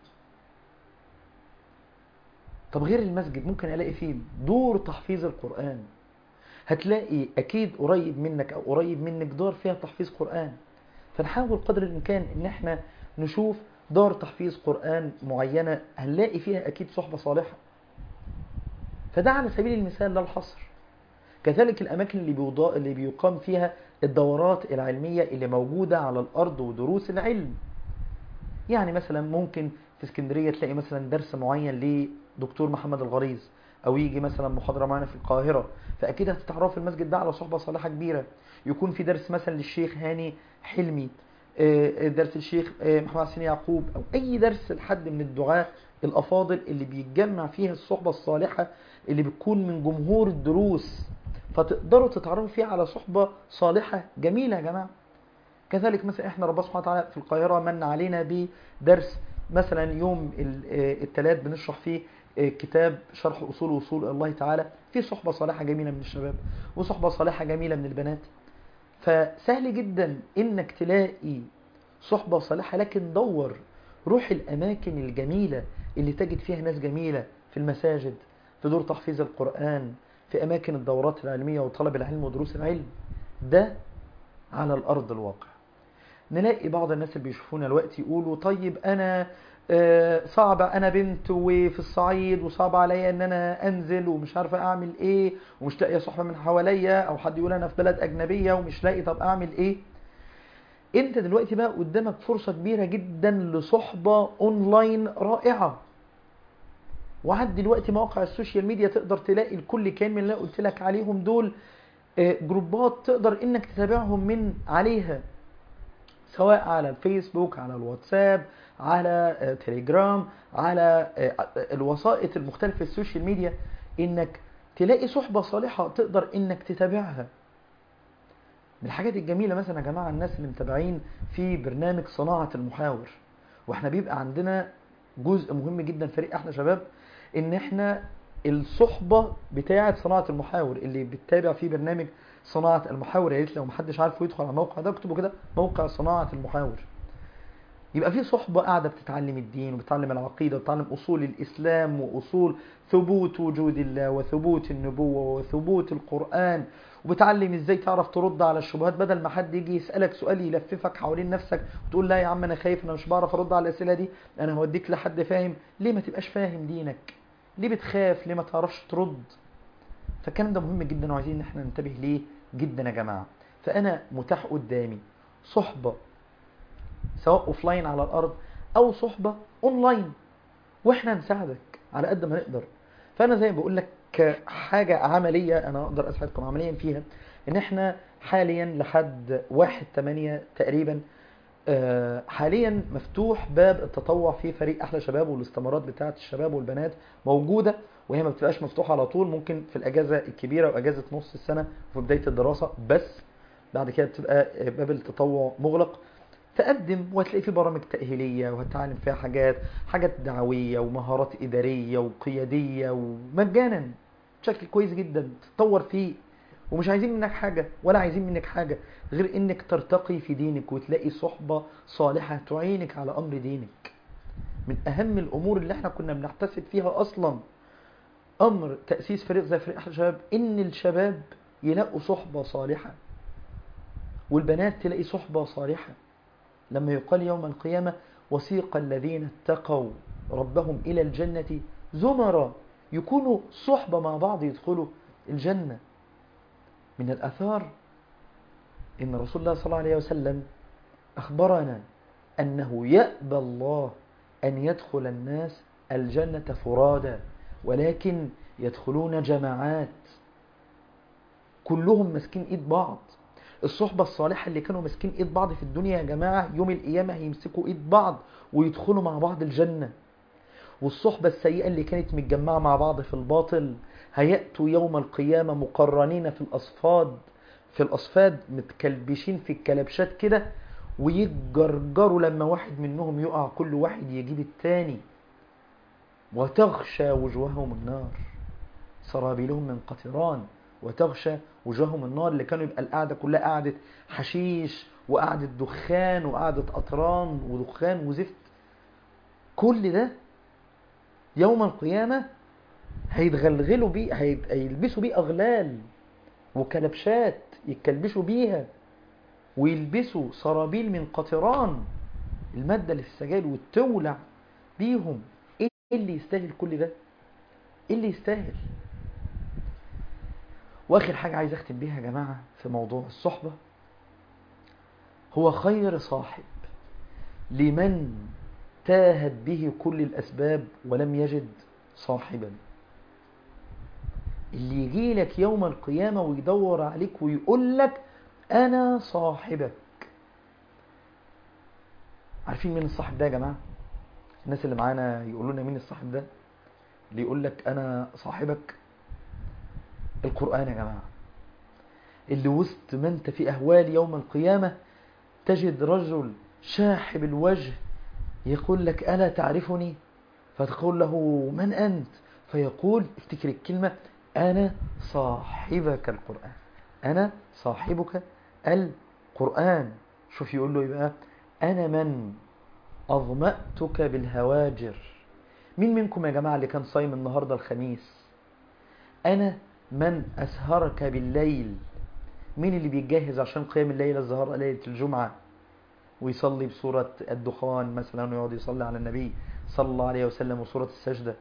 طب غير المسجد ممكن الاقي فيه دور تحفيظ القرآن هتلاقي اكيد قريب منك او قريب منك دار فيها تحفيظ قرآن فنحاول قدر الامكان ان احنا نشوف دار تحفيظ قرآن معينة هنلاقي فيها اكيد صحبة صالحة فده على سبيل المثال لا الحصر كذلك الاماكن اللي بيوضاء اللي بيقام فيها الدورات العلمية اللي موجودة على الارض ودروس العلم يعني مثلا ممكن في اسكندرية تلاقي مثلا درس معين لدكتور محمد الغريظ او يجي مثلا محاضرة معنا في القاهرة فاكيد هتتعرفوا في المسجد ده على صحبة صالحة كبيرة يكون في درس مثلا للشيخ هاني حلمي درس الشيخ محمد حسين يعقوب او اي درس لحد من الدعاة الافاضل اللي بيتجمع فيها الصحبة الصالحة اللي بتكون من جمهور الدروس فتقدروا تتعرفوا فيها على صحبة صالحة جميلة يا جماعة كذلك مثلا احنا ربنا سبحانه وتعالى في القاهرة من علينا بدرس مثلا يوم الثلاث بنشرح فيه كتاب شرح أصول وصول الله تعالى في صحبة صالحة جميلة من الشباب وصحبة صالحة جميلة من البنات فسهل جدا انك تلاقي صحبة صالحة لكن دور روح الأماكن الجميلة اللي تجد فيها ناس جميلة في المساجد في دور تحفيظ القرآن في أماكن الدورات العلمية وطلب العلم ودروس العلم ده على الأرض الواقع نلاقي بعض الناس اللي بيشوفونا الوقت يقولوا طيب أنا صعب أنا بنت وفي الصعيد وصعب عليا أن أنا أنزل ومش عارفة أعمل إيه ومش لاقي صحبة من حواليا أو حد يقول أنا في بلد أجنبية ومش لاقي طب أعمل إيه أنت دلوقتي بقى قدامك فرصة كبيرة جدا لصحبة أونلاين رائعة وعد دلوقتي مواقع السوشيال ميديا تقدر تلاقي الكل كان من اللي قلت لك عليهم دول جروبات تقدر انك تتابعهم من عليها سواء على الفيسبوك على الواتساب على تليجرام على الوسائط المختلفة في السوشيال ميديا انك تلاقي صحبة صالحة تقدر انك تتابعها من الحاجات الجميلة مثلا يا جماعة الناس اللي متابعين في برنامج صناعة المحاور واحنا بيبقى عندنا جزء مهم جدا فريق احنا شباب ان احنا الصحبة بتاعة صناعة المحاور اللي بتتابع فيه برنامج صناعة المحاور يا ريت لو محدش عارفه يدخل على الموقع ده اكتبوا كده موقع صناعة المحاور يبقى في صحبة قاعدة بتتعلم الدين وبتتعلم العقيدة وبتتعلم أصول الإسلام وأصول ثبوت وجود الله وثبوت النبوة وثبوت القرآن وبتعلم ازاي تعرف ترد على الشبهات بدل ما حد يجي يسالك سؤال يلففك حوالين نفسك وتقول لا يا عم انا خايف انا مش بعرف ارد على الاسئله دي انا هوديك لحد فاهم ليه ما تبقاش فاهم دينك ليه بتخاف ليه ما تعرفش ترد فالكلام ده مهم جدا وعايزين ان احنا ننتبه ليه جدا يا جماعه فانا متاح قدامي صحبه سواء اوفلاين على الارض او صحبه اونلاين واحنا نساعدك على قد ما نقدر فانا زي ما بقول لك كحاجه عمليه انا اقدر اساعدكم عمليا فيها ان احنا حاليا لحد 1 8 تقريبا آه، حاليا مفتوح باب التطوع في فريق احلى شباب والاستمارات بتاعه الشباب والبنات موجوده وهي ما بتبقاش مفتوحه على طول ممكن في الاجازه الكبيره واجازه نص السنه وفي بدايه الدراسه بس بعد كده بتبقى باب التطوع مغلق تقدم وهتلاقي فيه برامج تأهيلية وهتتعلم فيها حاجات حاجات دعوية ومهارات إدارية وقيادية ومجانا بشكل كويس جدا تتطور فيه ومش عايزين منك حاجة ولا عايزين منك حاجة غير انك ترتقي في دينك وتلاقي صحبة صالحة تعينك على امر دينك من اهم الامور اللي احنا كنا بنحتسب فيها اصلا امر تأسيس فريق زي فريق احلى الشباب ان الشباب يلاقوا صحبة صالحة والبنات تلاقي صحبة صالحة لما يقال يوم القيامة وسيق الذين اتقوا ربهم إلى الجنة زمرا يكونوا صحبة مع بعض يدخلوا الجنة من الأثار إن رسول الله صلى الله عليه وسلم أخبرنا أنه يأبى الله أن يدخل الناس الجنة فرادا ولكن يدخلون جماعات كلهم ماسكين ايد بعض الصحبة الصالحة اللي كانوا ماسكين ايد بعض في الدنيا يا جماعة يوم القيامة هيمسكوا ايد بعض ويدخلوا مع بعض الجنة والصحبة السيئة اللي كانت متجمعة مع بعض في الباطل هيأتوا يوم القيامة مقرنين في الأصفاد في الأصفاد متكلبشين في الكلبشات كده ويتجرجروا لما واحد منهم يقع كل واحد يجيب التاني وتغشى وجوههم النار سرابيلهم من قطران وتغشى وجوههم النار اللي كانوا يبقى القعدة كلها قعدة حشيش وقعدة دخان وقعدة قطران ودخان وزفت كل ده يوم القيامة هيتغلغلوا بيه هيت- هيلبسوا بيه أغلال وكلبشات يتكلبشوا بيها ويلبسوا سرابيل من قطران المادة اللي في السجاير وتولع بيهم ايه اللي يستاهل كل ده ايه اللي يستاهل واخر حاجة عايز اختم بيها يا جماعة في موضوع الصحبة هو خير صاحب لمن تاهت به كل الأسباب ولم يجد صاحبا اللي يجي لك يوم القيامة ويدور عليك ويقول لك أنا صاحبك عارفين مين الصاحب ده يا جماعة الناس اللي معانا يقولوا لنا مين الصاحب ده اللي يقول لك أنا صاحبك القرآن يا جماعة اللي وسط ما انت في أهوال يوم القيامة تجد رجل شاحب الوجه يقول لك ألا تعرفني فتقول له من أنت فيقول افتكر الكلمة أنا صاحبك القرآن أنا صاحبك القرآن شوف يقول له يبقى أنا من أظمأتك بالهواجر مين منكم يا جماعة اللي كان صايم النهاردة الخميس أنا من أسهرك بالليل مين اللي بيتجهز عشان قيام الليل الظهر ليلة الجمعة ويصلي بسورة الدخان مثلا ويقعد يصلي على النبي صلى الله عليه وسلم وسورة السجدة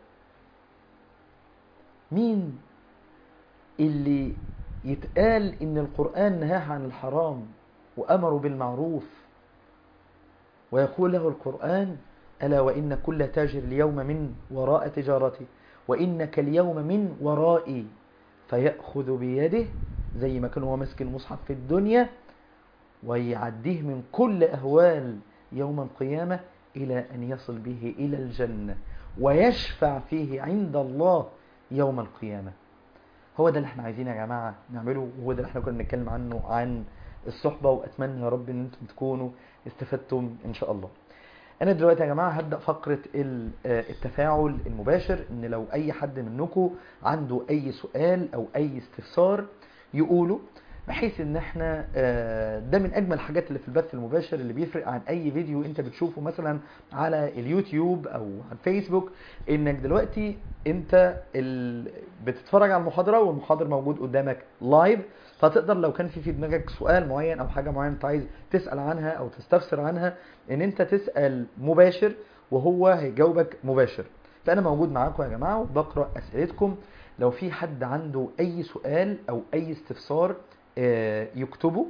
مين اللي يتقال ان القرآن نهاه عن الحرام وأمره بالمعروف ويقول له القرآن ألا وإن كل تاجر اليوم من وراء تجارتي وإنك اليوم من ورائي فيأخذ بيده زي ما كان هو ماسك المصحف في الدنيا ويعديه من كل أهوال يوم القيامة إلى أن يصل به إلى الجنة ويشفع فيه عند الله يوم القيامة هو ده اللي احنا عايزين يا جماعة نعمله وهو ده اللي احنا كنا بنتكلم عنه عن الصحبة وأتمنى يا رب ان انتم تكونوا استفدتم ان شاء الله انا دلوقتي يا جماعة هبدأ فقرة ال- آه، التفاعل المباشر ان لو اي حد منكم عنده اي سؤال او اي استفسار يقوله بحيث ان احنا آه، ده من اجمل الحاجات اللي في البث المباشر اللي بيفرق عن اي فيديو انت بتشوفه مثلا على اليوتيوب او على الفيسبوك انك دلوقتي انت ال... بتتفرج على المحاضرة والمحاضر موجود قدامك لايف فتقدر لو كان في في دماغك سؤال معين او حاجة معينة انت عايز تسأل عنها او تستفسر عنها ان انت تسأل مباشر وهو هيجاوبك مباشر فانا موجود معاكم يا جماعة وبقرأ اسئلتكم لو في حد عنده اي سؤال او اي استفسار آه، يكتبه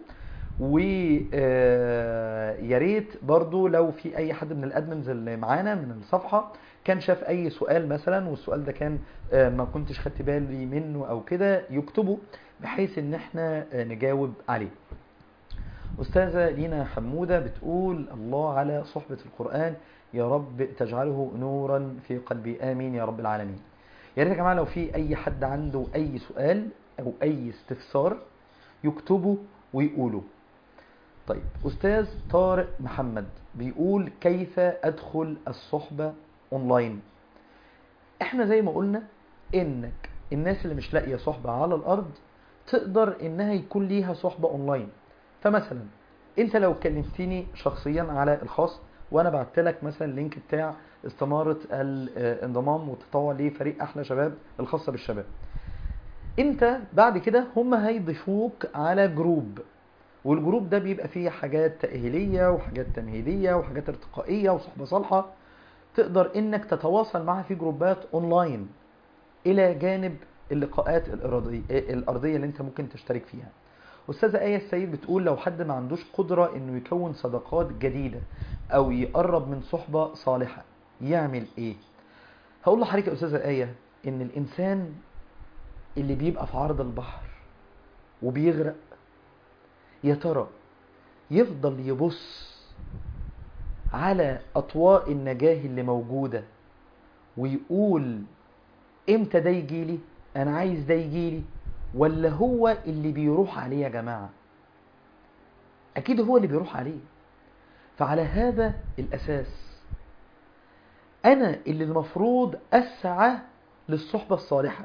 ويا ريت برضو لو في اي حد من الادمنز اللي معانا من الصفحه كان شاف اي سؤال مثلا والسؤال ده كان آه، ما كنتش خدت بالي منه او كده يكتبه بحيث ان احنا آه، نجاوب عليه استاذه لينا حموده بتقول الله على صحبه القران يا رب تجعله نورا في قلبي امين يا رب العالمين يا ريت يا جماعه لو في اي حد عنده اي سؤال او اي استفسار يكتبه ويقوله طيب أستاذ طارق محمد بيقول كيف أدخل الصحبة أونلاين احنا زي ما قلنا انك الناس اللي مش لاقية صحبة على الأرض تقدر انها يكون ليها صحبة أونلاين فمثلا انت لو كلمتني شخصيا على الخاص وانا بعت لك مثلا اللينك بتاع استمارة الانضمام والتطوع لفريق احلى شباب الخاصة بالشباب انت بعد كده هم هيضيفوك على جروب والجروب ده بيبقى فيه حاجات تأهيلية وحاجات تمهيدية وحاجات ارتقائية وصحبة صالحة تقدر انك تتواصل معها في جروبات اونلاين الى جانب اللقاءات الارضية, الارضية اللي انت ممكن تشترك فيها استاذة آية السيد بتقول لو حد ما عندوش قدرة انه يكون صداقات جديدة او يقرب من صحبة صالحة يعمل ايه هقول لحضرتك يا استاذة آية ان الانسان اللي بيبقى في عرض البحر وبيغرق يا ترى يفضل يبص على أطواء النجاه اللي موجودة ويقول امتى ده يجيلي انا عايز ده يجيلي ولا هو اللي بيروح عليه يا جماعة اكيد هو اللي بيروح عليه فعلى هذا الاساس انا اللي المفروض اسعى للصحبة الصالحة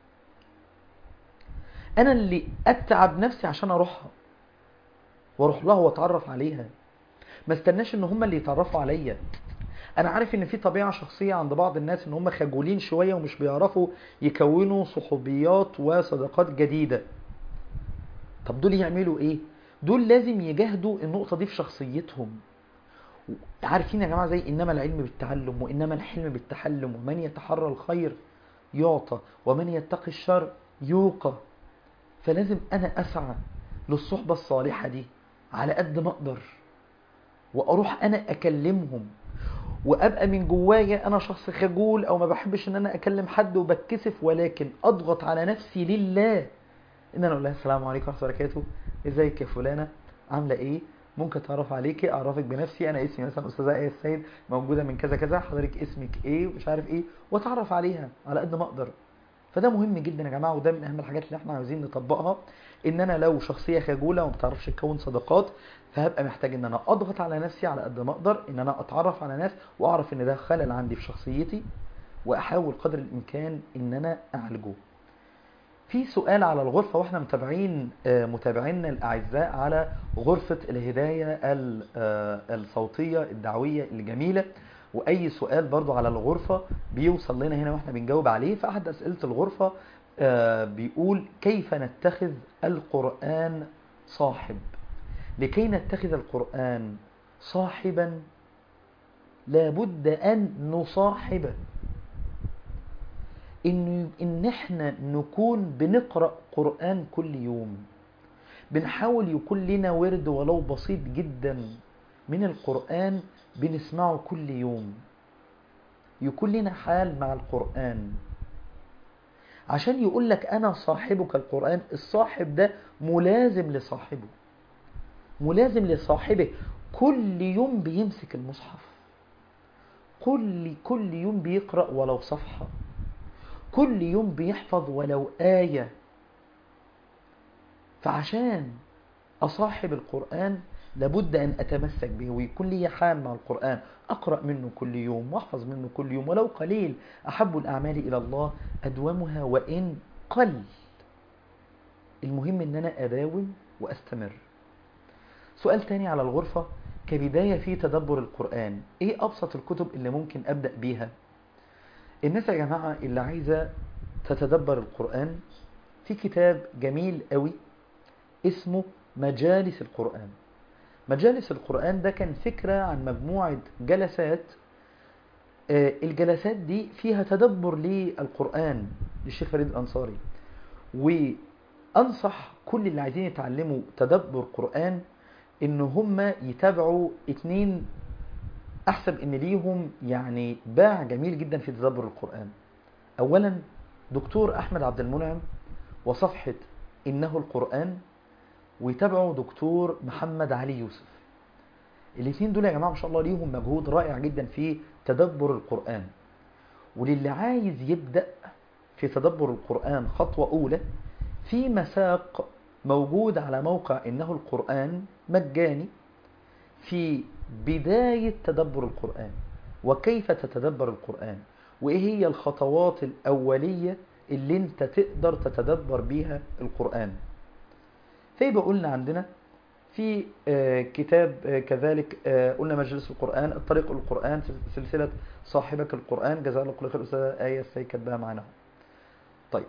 انا اللي اتعب نفسي عشان اروحها واروح لها واتعرف عليها ما استناش ان هم اللي يتعرفوا عليا انا عارف ان في طبيعه شخصيه عند بعض الناس ان هم خجولين شويه ومش بيعرفوا يكونوا صحوبيات وصداقات جديده طب دول يعملوا ايه دول لازم يجاهدوا النقطه دي في شخصيتهم عارفين يا جماعه زي انما العلم بالتعلم وانما الحلم بالتحلم ومن يتحرى الخير يعطى ومن يتقي الشر يوقى فلازم انا اسعى للصحبه الصالحه دي على قد ما اقدر واروح انا اكلمهم وابقى من جوايا انا شخص خجول او ما بحبش ان انا اكلم حد وبتكسف ولكن اضغط على نفسي لله ان انا اقول لها السلام عليكم ورحمه الله وبركاته ازيك يا فلانه عامله ايه ممكن اتعرف عليكي اعرفك بنفسي انا اسمي مثلا استاذه ايه السيد موجوده من كذا كذا حضرتك اسمك ايه ومش عارف ايه واتعرف عليها على قد ما اقدر فده مهم جدا يا جماعه وده من اهم الحاجات اللي احنا عاوزين نطبقها ان انا لو شخصيه خجوله وما بتعرفش تكون صداقات فهبقى محتاج ان انا اضغط على نفسي على قد ما اقدر ان انا اتعرف على ناس واعرف ان ده خلل عندي في شخصيتي واحاول قدر الامكان ان انا اعالجه في سؤال على الغرفة واحنا متابعين متابعينا الأعزاء على غرفة الهداية الصوتية الدعوية الجميلة وأي سؤال برضو على الغرفة بيوصل لنا هنا واحنا بنجاوب عليه فأحد أسئلة الغرفة بيقول كيف نتخذ القرآن صاحب لكي نتخذ القرآن صاحبا لابد أن نصاحبه إن, إن إحنا نكون بنقرأ قرآن كل يوم بنحاول يكون لنا ورد ولو بسيط جدا من القرآن بنسمعه كل يوم يكون لنا حال مع القرآن عشان يقول لك أنا صاحبك القرآن الصاحب ده ملازم لصاحبه ملازم لصاحبه كل يوم بيمسك المصحف كل كل يوم بيقرأ ولو صفحة كل يوم بيحفظ ولو آية فعشان أصاحب القرآن لابد أن أتمسك به ويكون لي حال مع القرآن أقرأ منه كل يوم وأحفظ منه كل يوم ولو قليل أحب الأعمال إلى الله أدومها وإن قل المهم ان انا اداوم واستمر سؤال تاني على الغرفة كبداية في تدبر القرآن ايه ابسط الكتب اللي ممكن ابدأ بيها الناس يا جماعة اللي عايزة تتدبر القرآن في كتاب جميل قوي اسمه مجالس القرآن مجالس القرآن ده كان فكرة عن مجموعة جلسات الجلسات دي فيها تدبر للقرآن للشيخ فريد الأنصاري وأنصح كل اللي عايزين يتعلموا تدبر قرآن إن هم يتابعوا اتنين أحسب إن ليهم يعني باع جميل جدا في تدبر القرآن أولا دكتور أحمد عبد المنعم وصفحة إنه القرآن ويتابعوا دكتور محمد علي يوسف الاثنين دول يا جماعة ما شاء الله ليهم مجهود رائع جدا في تدبر القرآن وللي عايز يبدأ في تدبر القرآن خطوة أولى في مساق موجود على موقع إنه القرآن مجاني في بداية تدبر القرآن وكيف تتدبر القرآن وإيه هي الخطوات الأولية اللي انت تقدر تتدبر بيها القرآن فيبقى قلنا عندنا في كتاب كذلك قلنا مجلس القرآن الطريق القرآن سلسلة صاحبك القرآن جزاء الله كل خير أستاذة آية السيد كاتباها معنا طيب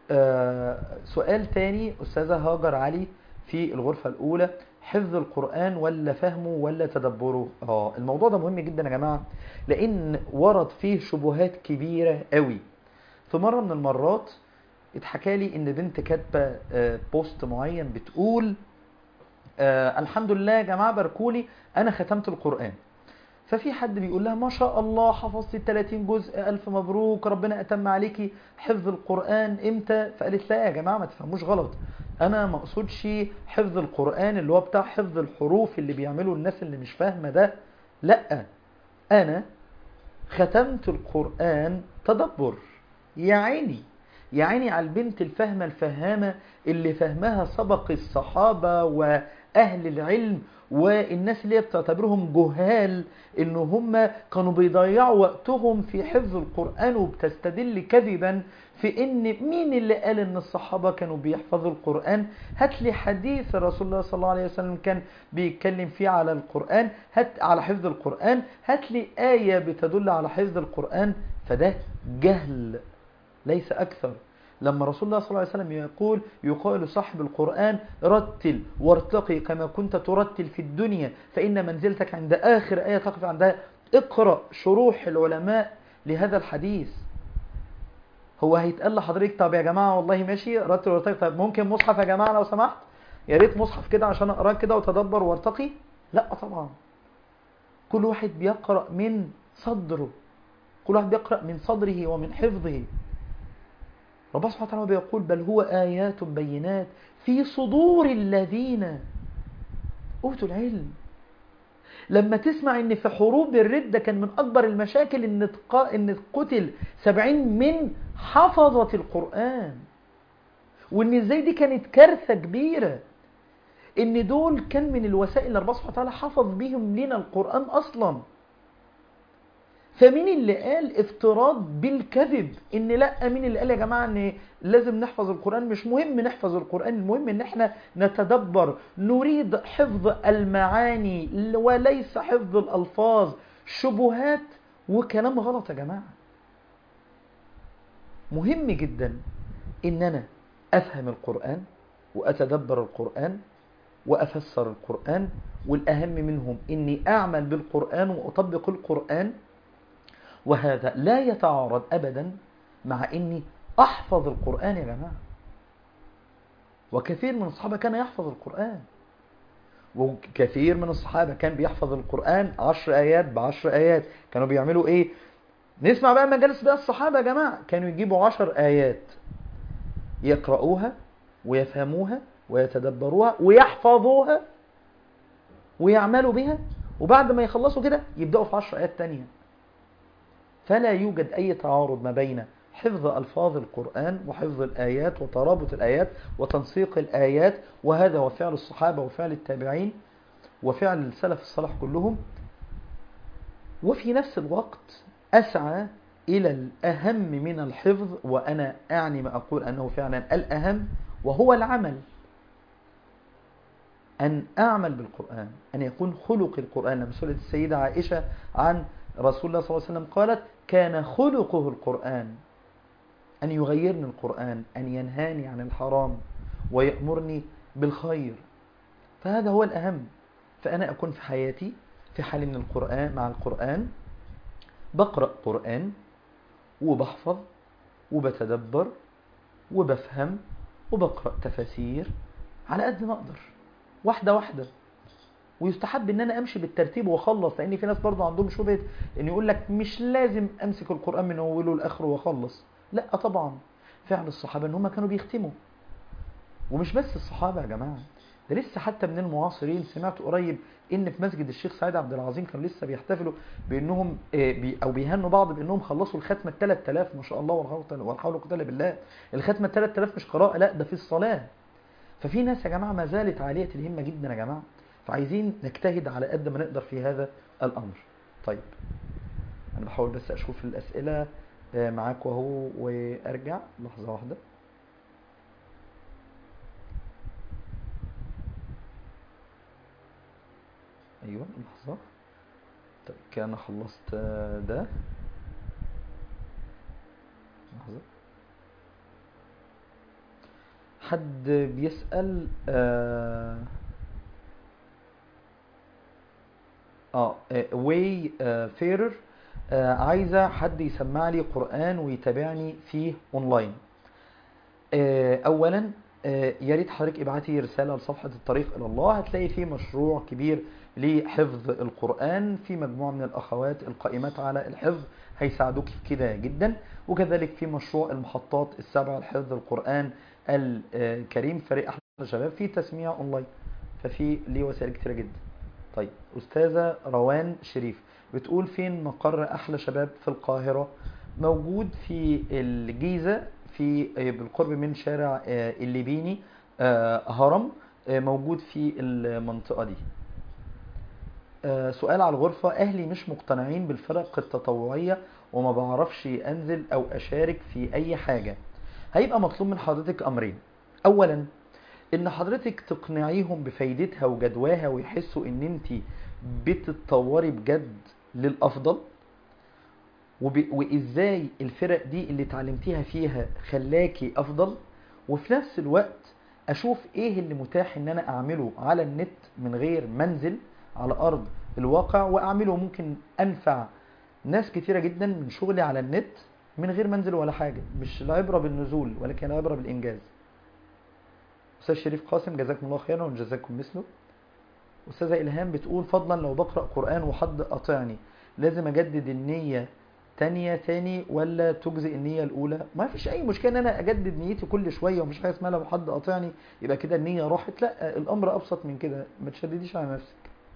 سؤال تاني أستاذة هاجر علي في الغرفة الأولى حفظ القرآن ولا فهمه ولا تدبره اه الموضوع ده مهم جدا يا جماعة لأن ورد فيه شبهات كبيرة قوي في مرة من المرات اتحكى لي ان بنت كاتبه بوست معين بتقول آه الحمد لله يا جماعه باركولي انا ختمت القران ففي حد بيقول لها ما شاء الله حفظتي ال 30 جزء الف مبروك ربنا اتم عليكي حفظ القران امتى فقالت لا يا جماعه ما تفهموش غلط انا ما اقصدش حفظ القران اللي هو بتاع حفظ الحروف اللي بيعملوا الناس اللي مش فاهمه ده لا انا ختمت القران تدبر يا عيني يا عيني على البنت الفهمة الفهامة اللي فهمها سبق الصحابة وأهل العلم والناس اللي بتعتبرهم جهال ان هم كانوا بيضيعوا وقتهم في حفظ القرآن وبتستدل كذبا في ان مين اللي قال ان الصحابة كانوا بيحفظوا القرآن هات لي حديث رسول الله صلى الله عليه وسلم كان بيتكلم فيه على القرآن هات على حفظ القرآن هات لي آية بتدل على حفظ القرآن فده جهل ليس أكثر لما رسول الله صلى الله عليه وسلم يقول يقال صاحب القرآن رتل وارتقي كما كنت ترتل في الدنيا فإن منزلتك عند آخر آية تقف عندها اقرأ شروح العلماء لهذا الحديث هو هيتقال لحضرتك طب يا جماعة والله ماشي رتل وارتقي طب ممكن مصحف يا جماعة لو سمحت يا ريت مصحف كده عشان اقراه كده وتدبر وارتقي لا طبعا كل واحد بيقرأ من صدره كل واحد بيقرأ من صدره ومن حفظه ربنا سبحانه وتعالى بيقول بل هو آيات بينات في صدور الذين أوتوا العلم لما تسمع ان في حروب الردة كان من أكبر المشاكل ان, تقا... إن قتل سبعين من حفظة القرآن وان ازاي دي كانت كارثة كبيرة ان دول كان من الوسائل اللي ربنا سبحانه وتعالى حفظ بيهم لنا القرآن أصلاً فمين اللي قال افتراض بالكذب ان لا مين اللي قال يا جماعة ان لازم نحفظ القرآن مش مهم نحفظ القرآن المهم ان احنا نتدبر نريد حفظ المعاني وليس حفظ الالفاظ شبهات وكلام غلط يا جماعة مهم جدا ان انا افهم القرآن واتدبر القرآن وافسر القرآن والاهم منهم اني اعمل بالقرآن واطبق القرآن وهذا لا يتعارض أبدا مع أني أحفظ القرآن يا جماعة وكثير من الصحابة كان يحفظ القرآن وكثير من الصحابة كان بيحفظ القرآن عشر آيات بعشر آيات كانوا بيعملوا إيه نسمع بقى مجالس بقى الصحابة يا جماعة كانوا يجيبوا عشر آيات يقرأوها ويفهموها ويتدبروها ويحفظوها ويعملوا بها وبعد ما يخلصوا كده يبدأوا في عشر آيات تانية فلا يوجد أي تعارض ما بين حفظ ألفاظ القرآن وحفظ الآيات وترابط الآيات وتنسيق الآيات وهذا هو فعل الصحابة وفعل التابعين وفعل السلف الصالح كلهم وفي نفس الوقت أسعى إلى الأهم من الحفظ وأنا أعني ما أقول أنه فعلا الأهم وهو العمل أن أعمل بالقرآن أن يكون خلق القرآن لما سئلت السيدة عائشة عن رسول الله صلى الله عليه وسلم قالت كان خلقه القرآن أن يغيرني القرآن أن ينهاني عن الحرام ويأمرني بالخير فهذا هو الأهم فأنا أكون في حياتي في حال من القرآن مع القرآن بقرأ قرآن وبحفظ وبتدبر وبفهم وبقرأ تفاسير على قد ما أقدر واحدة واحدة ويستحب ان انا امشي بالترتيب واخلص لان في ناس برضه عندهم شبهه ان يقول لك مش لازم امسك القران من اوله لاخره واخلص لا طبعا فعل الصحابه ان هم كانوا بيختموا ومش بس الصحابه يا جماعه ده لسه حتى من المعاصرين سمعت قريب ان في مسجد الشيخ سعيد عبد العظيم كانوا لسه بيحتفلوا بانهم بي او بيهنوا بعض بانهم خلصوا الختمه 3000 ما شاء الله والحول ولا قوه الا بالله الختمه 3000 مش قراءه لا ده في الصلاه ففي ناس يا جماعه ما زالت عاليه الهمه جدا يا جماعه فعايزين نجتهد على قد ما نقدر في هذا الامر طيب انا بحاول بس اشوف الاسئله معاك وهو وارجع لحظه واحده ايوه لحظه طيب كان خلصت ده لحظه حد بيسال آه اه واي فيرر آه عايزه حد يسمع لي قران ويتابعني فيه اونلاين آه اولا آه يا ريت حضرتك ابعتي رساله لصفحه الطريق الى الله هتلاقي فيه مشروع كبير لحفظ القران في مجموعه من الاخوات القائمات على الحفظ هيساعدوك في كده جدا وكذلك في مشروع المحطات السبعه لحفظ القران الكريم فريق احلى شباب في تسميع اونلاين ففي ليه وسائل كتيره جدا طيب أستاذة روان شريف بتقول فين مقر أحلى شباب في القاهرة موجود في الجيزة في بالقرب من شارع الليبيني هرم موجود في المنطقة دي سؤال على الغرفة أهلي مش مقتنعين بالفرق التطوعية وما بعرفش أنزل أو أشارك في أي حاجة هيبقى مطلوب من حضرتك أمرين أولا ان حضرتك تقنعيهم بفايدتها وجدواها ويحسوا ان انت بتتطوري بجد للافضل وب... وازاي الفرق دي اللي اتعلمتيها فيها خلاكي افضل وفي نفس الوقت اشوف ايه اللي متاح ان انا اعمله على النت من غير منزل على ارض الواقع واعمله ممكن انفع ناس كتيرة جدا من شغلي على النت من غير منزل ولا حاجة مش العبرة بالنزول ولكن العبرة بالانجاز استاذ شريف قاسم جزاكم الله خيرا وجزاكم مثله استاذه الهام بتقول فضلا لو بقرا قران وحد قاطعني لازم اجدد النيه تانية تاني ولا تجزئ النية الأولى ما فيش أي مشكلة إن أنا أجدد نيتي كل شوية ومش حاجة اسمها لو حد قاطعني يبقى كده النية راحت لا الأمر أبسط من كده ما تشدديش على نفسك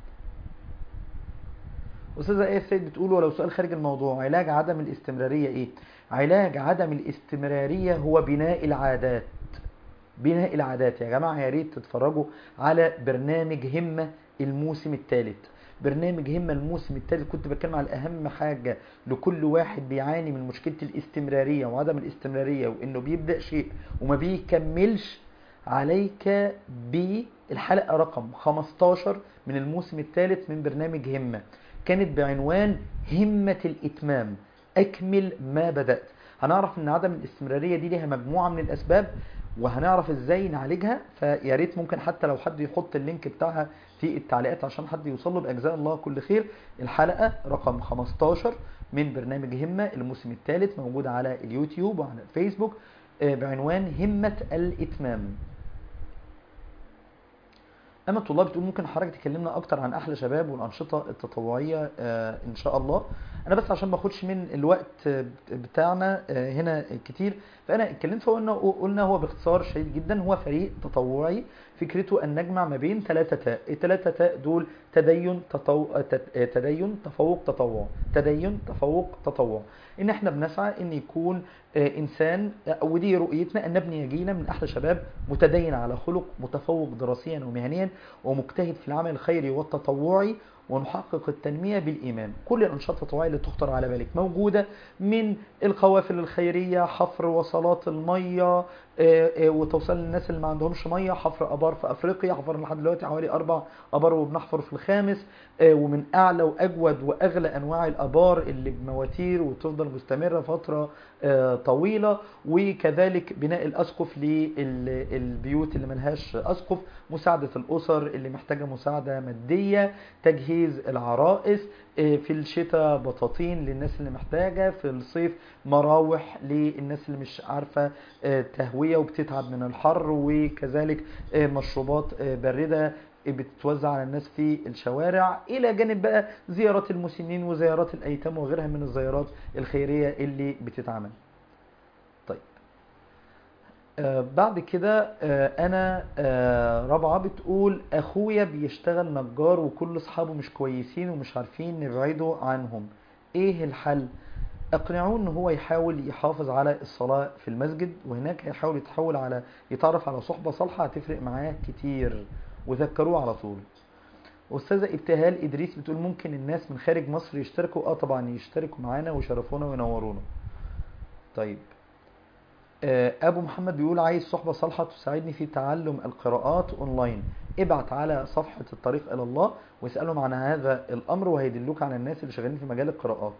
أستاذة إيه السيد بتقول ولو سؤال خارج الموضوع علاج عدم الاستمرارية إيه؟ علاج عدم الاستمرارية هو بناء العادات بناء العادات يا جماعة يا ريت تتفرجوا على برنامج همة الموسم الثالث برنامج همة الموسم الثالث كنت بتكلم على أهم حاجة لكل واحد بيعاني من مشكلة الاستمرارية وعدم الاستمرارية وإنه بيبدأ شيء وما بيكملش عليك بالحلقة رقم 15 من الموسم الثالث من برنامج همة كانت بعنوان همة الإتمام أكمل ما بدأت هنعرف ان عدم الاستمرارية دي ليها مجموعة من الأسباب وهنعرف ازاي نعالجها فيا ريت ممكن حتى لو حد يحط اللينك بتاعها في التعليقات عشان حد يوصل له باجزاء الله كل خير الحلقه رقم 15 من برنامج همه الموسم الثالث موجود على اليوتيوب وعلى الفيسبوك بعنوان همه الاتمام اما الطلاب بتقول ممكن حضرتك تكلمنا اكتر عن احلى شباب والانشطه التطوعيه آه ان شاء الله انا بس عشان ما اخدش من الوقت بتاعنا آه هنا كتير فانا اتكلمت فقلنا قلنا هو باختصار شديد جدا هو فريق تطوعي فكرته ان نجمع ما بين ثلاثه تاء الثلاثه تاء دول تدين تطو... تدين تفوق تطوع تدين تفوق تطوع ان احنا بنسعى ان يكون انسان ودي رؤيتنا ان نبني جيلا من احلى شباب متدين على خلق متفوق دراسيا ومهنيا ومجتهد في العمل الخيري والتطوعي ونحقق التنمية بالإيمان كل الأنشطة التطوعية اللي تخطر على بالك موجودة من القوافل الخيرية حفر وصلات المية وتوصل للناس اللي ما عندهمش مية حفر أبار في أفريقيا حفر لحد دلوقتي حوالي أربع أبار وبنحفر في الخامس ومن أعلى وأجود وأغلى أنواع الأبار اللي بمواتير وتفضل مستمرة فترة طويلة وكذلك بناء الأسقف للبيوت اللي ملهاش أسقف مساعدة الأسر اللي محتاجة مساعدة مادية تجهيز العرائس في الشتاء بطاطين للناس اللي محتاجة في الصيف مراوح للناس اللي مش عارفة تهوية وبتتعب من الحر وكذلك مشروبات باردة بتتوزع على الناس في الشوارع الى جانب بقى زيارات المسنين وزيارات الايتام وغيرها من الزيارات الخيرية اللي بتتعمل طيب آه بعد كده آه انا آه رابعة بتقول اخويا بيشتغل نجار وكل اصحابه مش كويسين ومش عارفين نبعده عنهم ايه الحل اقنعوه ان هو يحاول يحافظ على الصلاة في المسجد وهناك هيحاول يتحول على يتعرف على صحبة صالحة هتفرق معاه كتير وذكروه على طول أستاذة ابتهال إدريس بتقول ممكن الناس من خارج مصر يشتركوا اه طبعا يشتركوا معانا ويشرفونا وينورونا طيب أبو محمد بيقول عايز صحبة صالحة تساعدني في تعلم القراءات أونلاين ابعت على صفحة الطريق إلى الله واسألهم عن هذا الأمر وهيدلوك على الناس اللي شغالين في مجال القراءات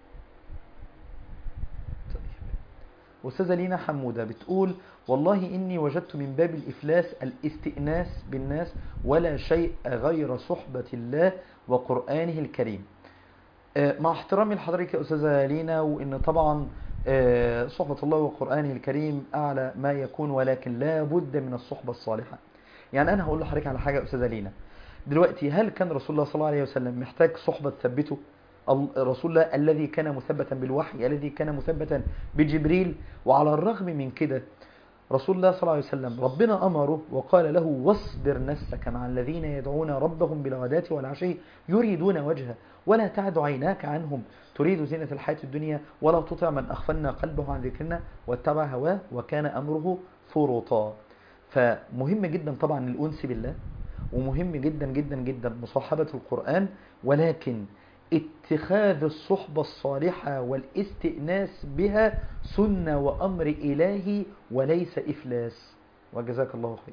أستاذة لينا حمودة بتقول والله إني وجدت من باب الإفلاس الاستئناس بالناس ولا شيء غير صحبة الله وقرآنه الكريم مع احترامي لحضرتك يا أستاذة لينا وإن طبعا صحبة الله وقرآنه الكريم أعلى ما يكون ولكن لا بد من الصحبة الصالحة يعني أنا هقول لحضرتك على حاجة يا أستاذة لينا دلوقتي هل كان رسول الله صلى الله عليه وسلم محتاج صحبة تثبته رسول الله الذي كان مثبتا بالوحي الذي كان مثبتا بجبريل وعلى الرغم من كده رسول الله صلى الله عليه وسلم ربنا أمره وقال له واصبر نفسك مع الذين يدعون ربهم بالغداة والعشي يريدون وجهه ولا تعد عيناك عنهم تريد زينة الحياة الدنيا ولا تطع من أغفلنا قلبه عن ذكرنا واتبع هواه وكان أمره فرطا فمهم جدا طبعا الأنس بالله ومهم جدا جدا جدا مصاحبة القرآن ولكن اتخاذ الصحبة الصالحة والاستئناس بها سنة وأمر إلهي وليس إفلاس وجزاك الله خير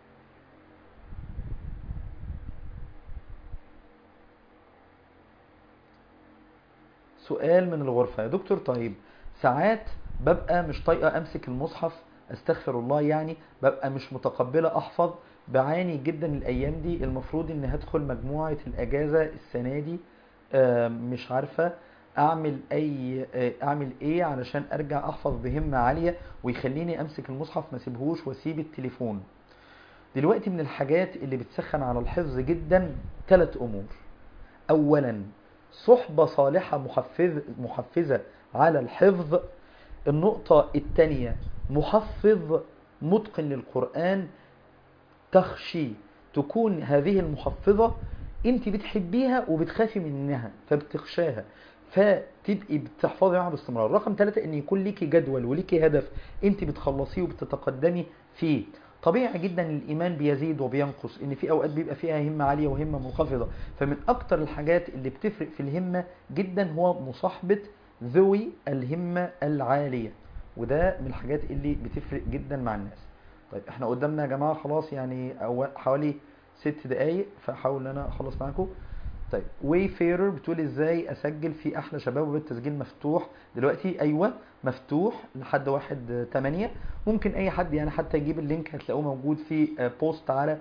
سؤال من الغرفة يا دكتور طيب ساعات ببقى مش طايقة أمسك المصحف استغفر الله يعني ببقى مش متقبلة أحفظ بعاني جدا الأيام دي المفروض إن هدخل مجموعة الأجازة السنة دي مش عارفة اعمل اي اعمل ايه علشان ارجع احفظ بهمة عالية ويخليني امسك المصحف ما سيبهوش واسيب التليفون دلوقتي من الحاجات اللي بتسخن على الحفظ جدا ثلاث امور اولا صحبة صالحة محفز محفزة على الحفظ النقطة الثانية محفظ متقن للقرآن تخشي تكون هذه المحفظة انت بتحبيها وبتخافي منها فبتخشاها فتبقي بتحفظي معاها باستمرار رقم ثلاثة ان يكون ليكي جدول وليكي هدف انت بتخلصيه وبتتقدمي فيه طبيعي جدا الايمان بيزيد وبينقص ان في اوقات بيبقى فيها همة عالية وهمة منخفضة فمن اكتر الحاجات اللي بتفرق في الهمة جدا هو مصاحبة ذوي الهمة العالية وده من الحاجات اللي بتفرق جدا مع الناس طيب احنا قدامنا يا جماعة خلاص يعني حوالي ست دقايق فحاول ان انا اخلص معاكم طيب واي فيرر بتقول ازاي اسجل في احلى شباب وبالتسجيل مفتوح دلوقتي ايوه مفتوح لحد واحد تمانية ممكن اي حد يعني حتى يجيب اللينك هتلاقوه موجود في بوست على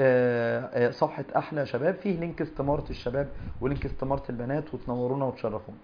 صفحة احلى شباب فيه لينك استمارة الشباب ولينك استمارة البنات وتنورونا وتشرفونا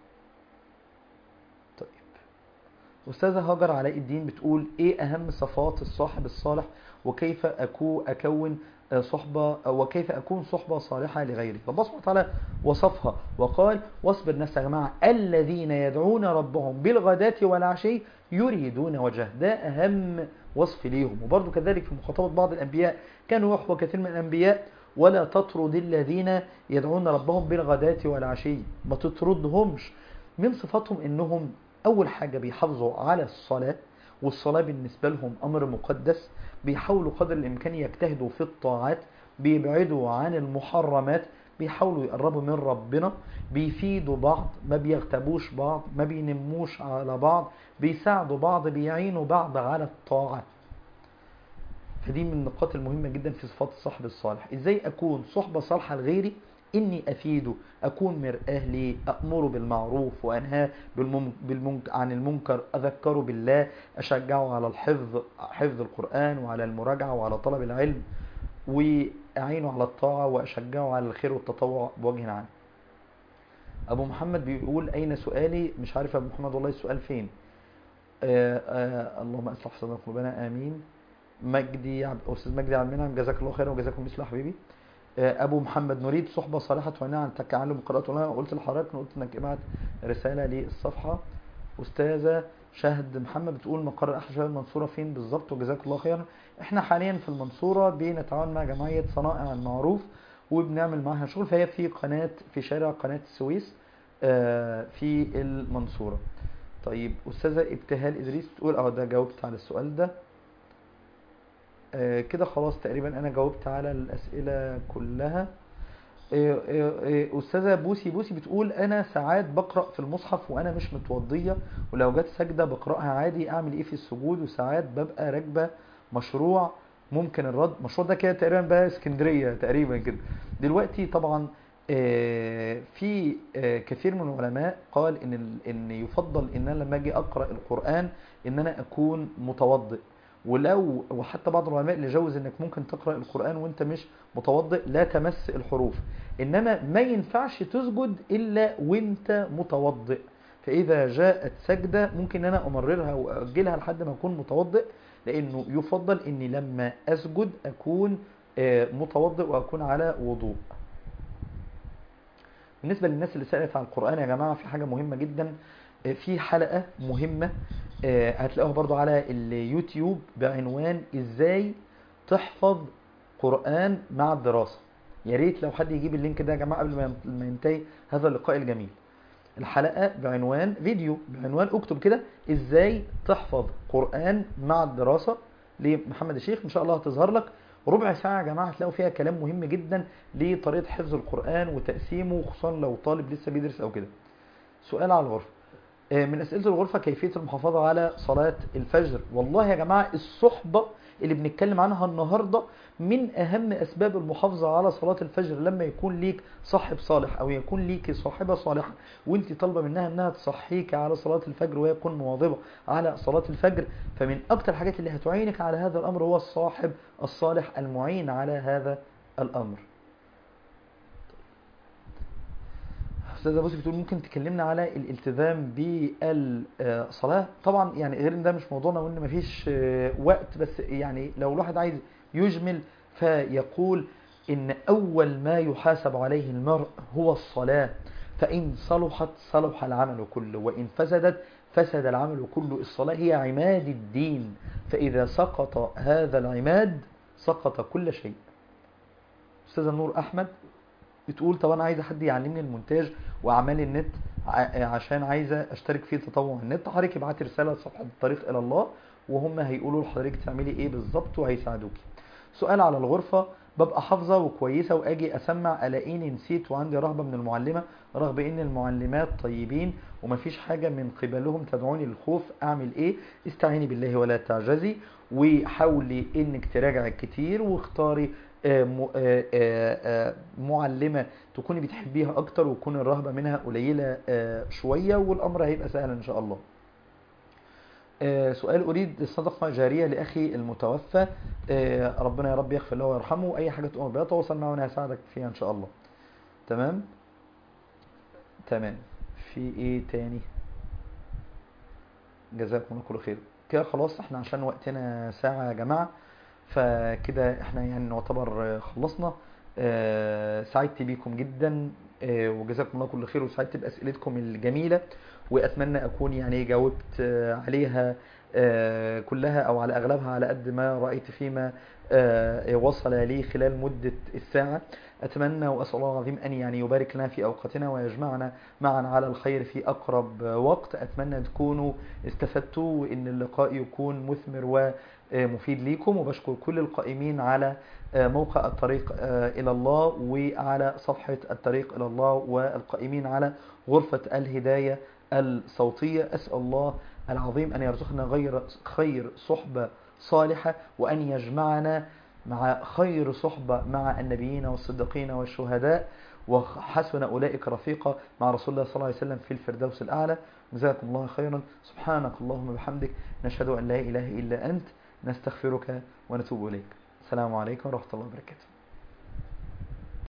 طيب أستاذة هاجر علاء الدين بتقول ايه اهم صفات الصاحب الصالح وكيف أكو اكون صحبة وكيف أكون صحبة صالحة لغيري ربنا سبحانه وتعالى وصفها وقال واصبر نفسك يا جماعة الذين يدعون ربهم بالغداة والعشي يريدون وجهه ده أهم وصف ليهم وبرضه كذلك في مخاطبة بعض الأنبياء كانوا يحوى كثير من الأنبياء ولا تطرد الذين يدعون ربهم بالغداة والعشي ما تطردهمش من صفاتهم إنهم أول حاجة بيحافظوا على الصلاة والصلاة بالنسبة لهم أمر مقدس بيحاولوا قدر الإمكان يجتهدوا في الطاعات بيبعدوا عن المحرمات بيحاولوا يقربوا من ربنا بيفيدوا بعض ما بيغتابوش بعض ما بينموش على بعض بيساعدوا بعض بيعينوا بعض على الطاعة فدي من النقاط المهمة جدا في صفات الصاحب الصالح ازاي اكون صحبة صالحة لغيري اني افيده اكون مرآه ليه امره بالمعروف وانهاه بالمم... بالمنك... عن المنكر اذكره بالله اشجعه على الحفظ حفظ القرآن وعلى المراجعة وعلى طلب العلم واعينه على الطاعة واشجعه على الخير والتطوع بوجه عام ابو محمد بيقول اين سؤالي مش عارف يا ابو محمد والله السؤال فين آآ آآ اللهم اصلح صدق قلوبنا امين مجدي عب... استاذ مجدي عبد المنعم جزاك الله خيرا وجزاكم مثل حبيبي ابو محمد نريد صحبه صالحه وعناء عن التعلم قراءه اونلاين قلت لحضرتك قلت انك ابعت رساله للصفحه استاذه شهد محمد بتقول مقر احلى شباب المنصوره فين بالظبط وجزاك الله خيرا احنا حاليا في المنصوره بنتعاون مع جمعيه صنائع المعروف وبنعمل معاها شغل فهي في قناه في شارع قناه السويس في المنصوره طيب استاذه ابتهال ادريس بتقول اه ده جاوبت على السؤال ده آه كده خلاص تقريبا انا جاوبت على الاسئله كلها آه آه استاذه بوسي بوسي بتقول انا ساعات بقرا في المصحف وانا مش متوضيه ولو جت سجده بقراها عادي اعمل ايه في السجود وساعات ببقى راكبه مشروع ممكن الرد المشروع ده كده تقريبا بقى اسكندريه تقريبا كده دلوقتي طبعا في كثير من العلماء قال ان ان يفضل ان انا لما اجي اقرا القران ان انا اكون متوضئ ولو وحتى بعض العلماء اللي جوز انك ممكن تقرا القران وانت مش متوضئ لا تمس الحروف انما ما ينفعش تسجد الا وانت متوضئ فاذا جاءت سجده ممكن انا امررها واجلها لحد ما اكون متوضئ لانه يفضل اني لما اسجد اكون متوضئ واكون على وضوء بالنسبه للناس اللي سالت عن القران يا جماعه في حاجه مهمه جدا في حلقه مهمه هتلاقوها برضو على اليوتيوب بعنوان ازاي تحفظ قرآن مع الدراسة يا ريت لو حد يجيب اللينك ده يا جماعة قبل ما ينتهي هذا اللقاء الجميل الحلقة بعنوان فيديو بعنوان اكتب كده ازاي تحفظ قرآن مع الدراسة لمحمد الشيخ ان شاء الله هتظهر لك ربع ساعة يا جماعة هتلاقوا فيها كلام مهم جدا لطريقة حفظ القرآن وتقسيمه خصوصا لو طالب لسه بيدرس او كده سؤال على الغرفة من أسئلة الغرفة كيفية المحافظة على صلاة الفجر والله يا جماعة الصحبة اللي بنتكلم عنها النهاردة من أهم أسباب المحافظة على صلاة الفجر لما يكون ليك صاحب صالح أو يكون ليك صاحبة صالحة وانت طالبة منها أنها تصحيك على صلاة الفجر وهي تكون مواظبة على صلاة الفجر فمن أكتر الحاجات اللي هتعينك على هذا الأمر هو الصاحب الصالح المعين على هذا الأمر استاذه بوسي بتقول ممكن تكلمنا على الالتزام بالصلاه طبعا يعني غير ان ده مش موضوعنا وان مفيش وقت بس يعني لو الواحد عايز يجمل فيقول ان اول ما يحاسب عليه المرء هو الصلاه فان صلحت صلح العمل كله وان فسدت فسد العمل كله الصلاه هي عماد الدين فاذا سقط هذا العماد سقط كل شيء استاذه نور احمد بتقول طب انا عايزه حد يعلمني المونتاج واعمال النت عشان عايزه اشترك في تطوع النت حضرتك ابعتي رساله لصفحه الطريق الى الله وهم هيقولوا لحضرتك تعملي ايه بالظبط وهيساعدوكي سؤال على الغرفه ببقى حافظه وكويسه واجي اسمع الاقيني نسيت وعندي رهبه من المعلمه رغم ان المعلمات طيبين ومفيش حاجه من قبلهم تدعوني للخوف اعمل ايه استعيني بالله ولا تعجزي وحاولي انك تراجعي كتير واختاري معلمة تكوني بتحبيها اكتر وتكون الرهبة منها قليلة شوية والامر هيبقى سهل ان شاء الله سؤال اريد الصدقة جارية لاخي المتوفى ربنا يا رب يغفر له ويرحمه اي حاجة تؤمر بها تواصل معه وانا هساعدك فيها ان شاء الله تمام تمام في ايه تاني جزاكم الله كل خير كده خلاص احنا عشان وقتنا ساعة يا جماعة فكده احنا يعني نعتبر خلصنا اه سعدت بيكم جدا اه وجزاكم الله كل خير وسعدت باسئلتكم الجميله واتمنى اكون يعني جاوبت اه عليها آه، كلها أو على أغلبها على قد ما رأيت فيما آه، وصل لي خلال مدة الساعة أتمنى وأسأل الله العظيم أن يعني يبارك لنا في أوقاتنا ويجمعنا معا على الخير في أقرب وقت أتمنى تكونوا استفدتوا وإن اللقاء يكون مثمر ومفيد ليكم وبشكر كل القائمين على موقع الطريق إلى الله وعلى صفحة الطريق إلى الله والقائمين على غرفة الهداية الصوتية أسأل الله العظيم أن يرزقنا غير خير صحبة صالحة وأن يجمعنا مع خير صحبة مع النبيين والصديقين والشهداء وحسن أولئك رفيقا مع رسول الله صلى الله عليه وسلم في الفردوس الأعلى جزاكم الله خيرا سبحانك اللهم وبحمدك نشهد أن لا إله إلا أنت نستغفرك ونتوب إليك السلام عليكم ورحمة الله وبركاته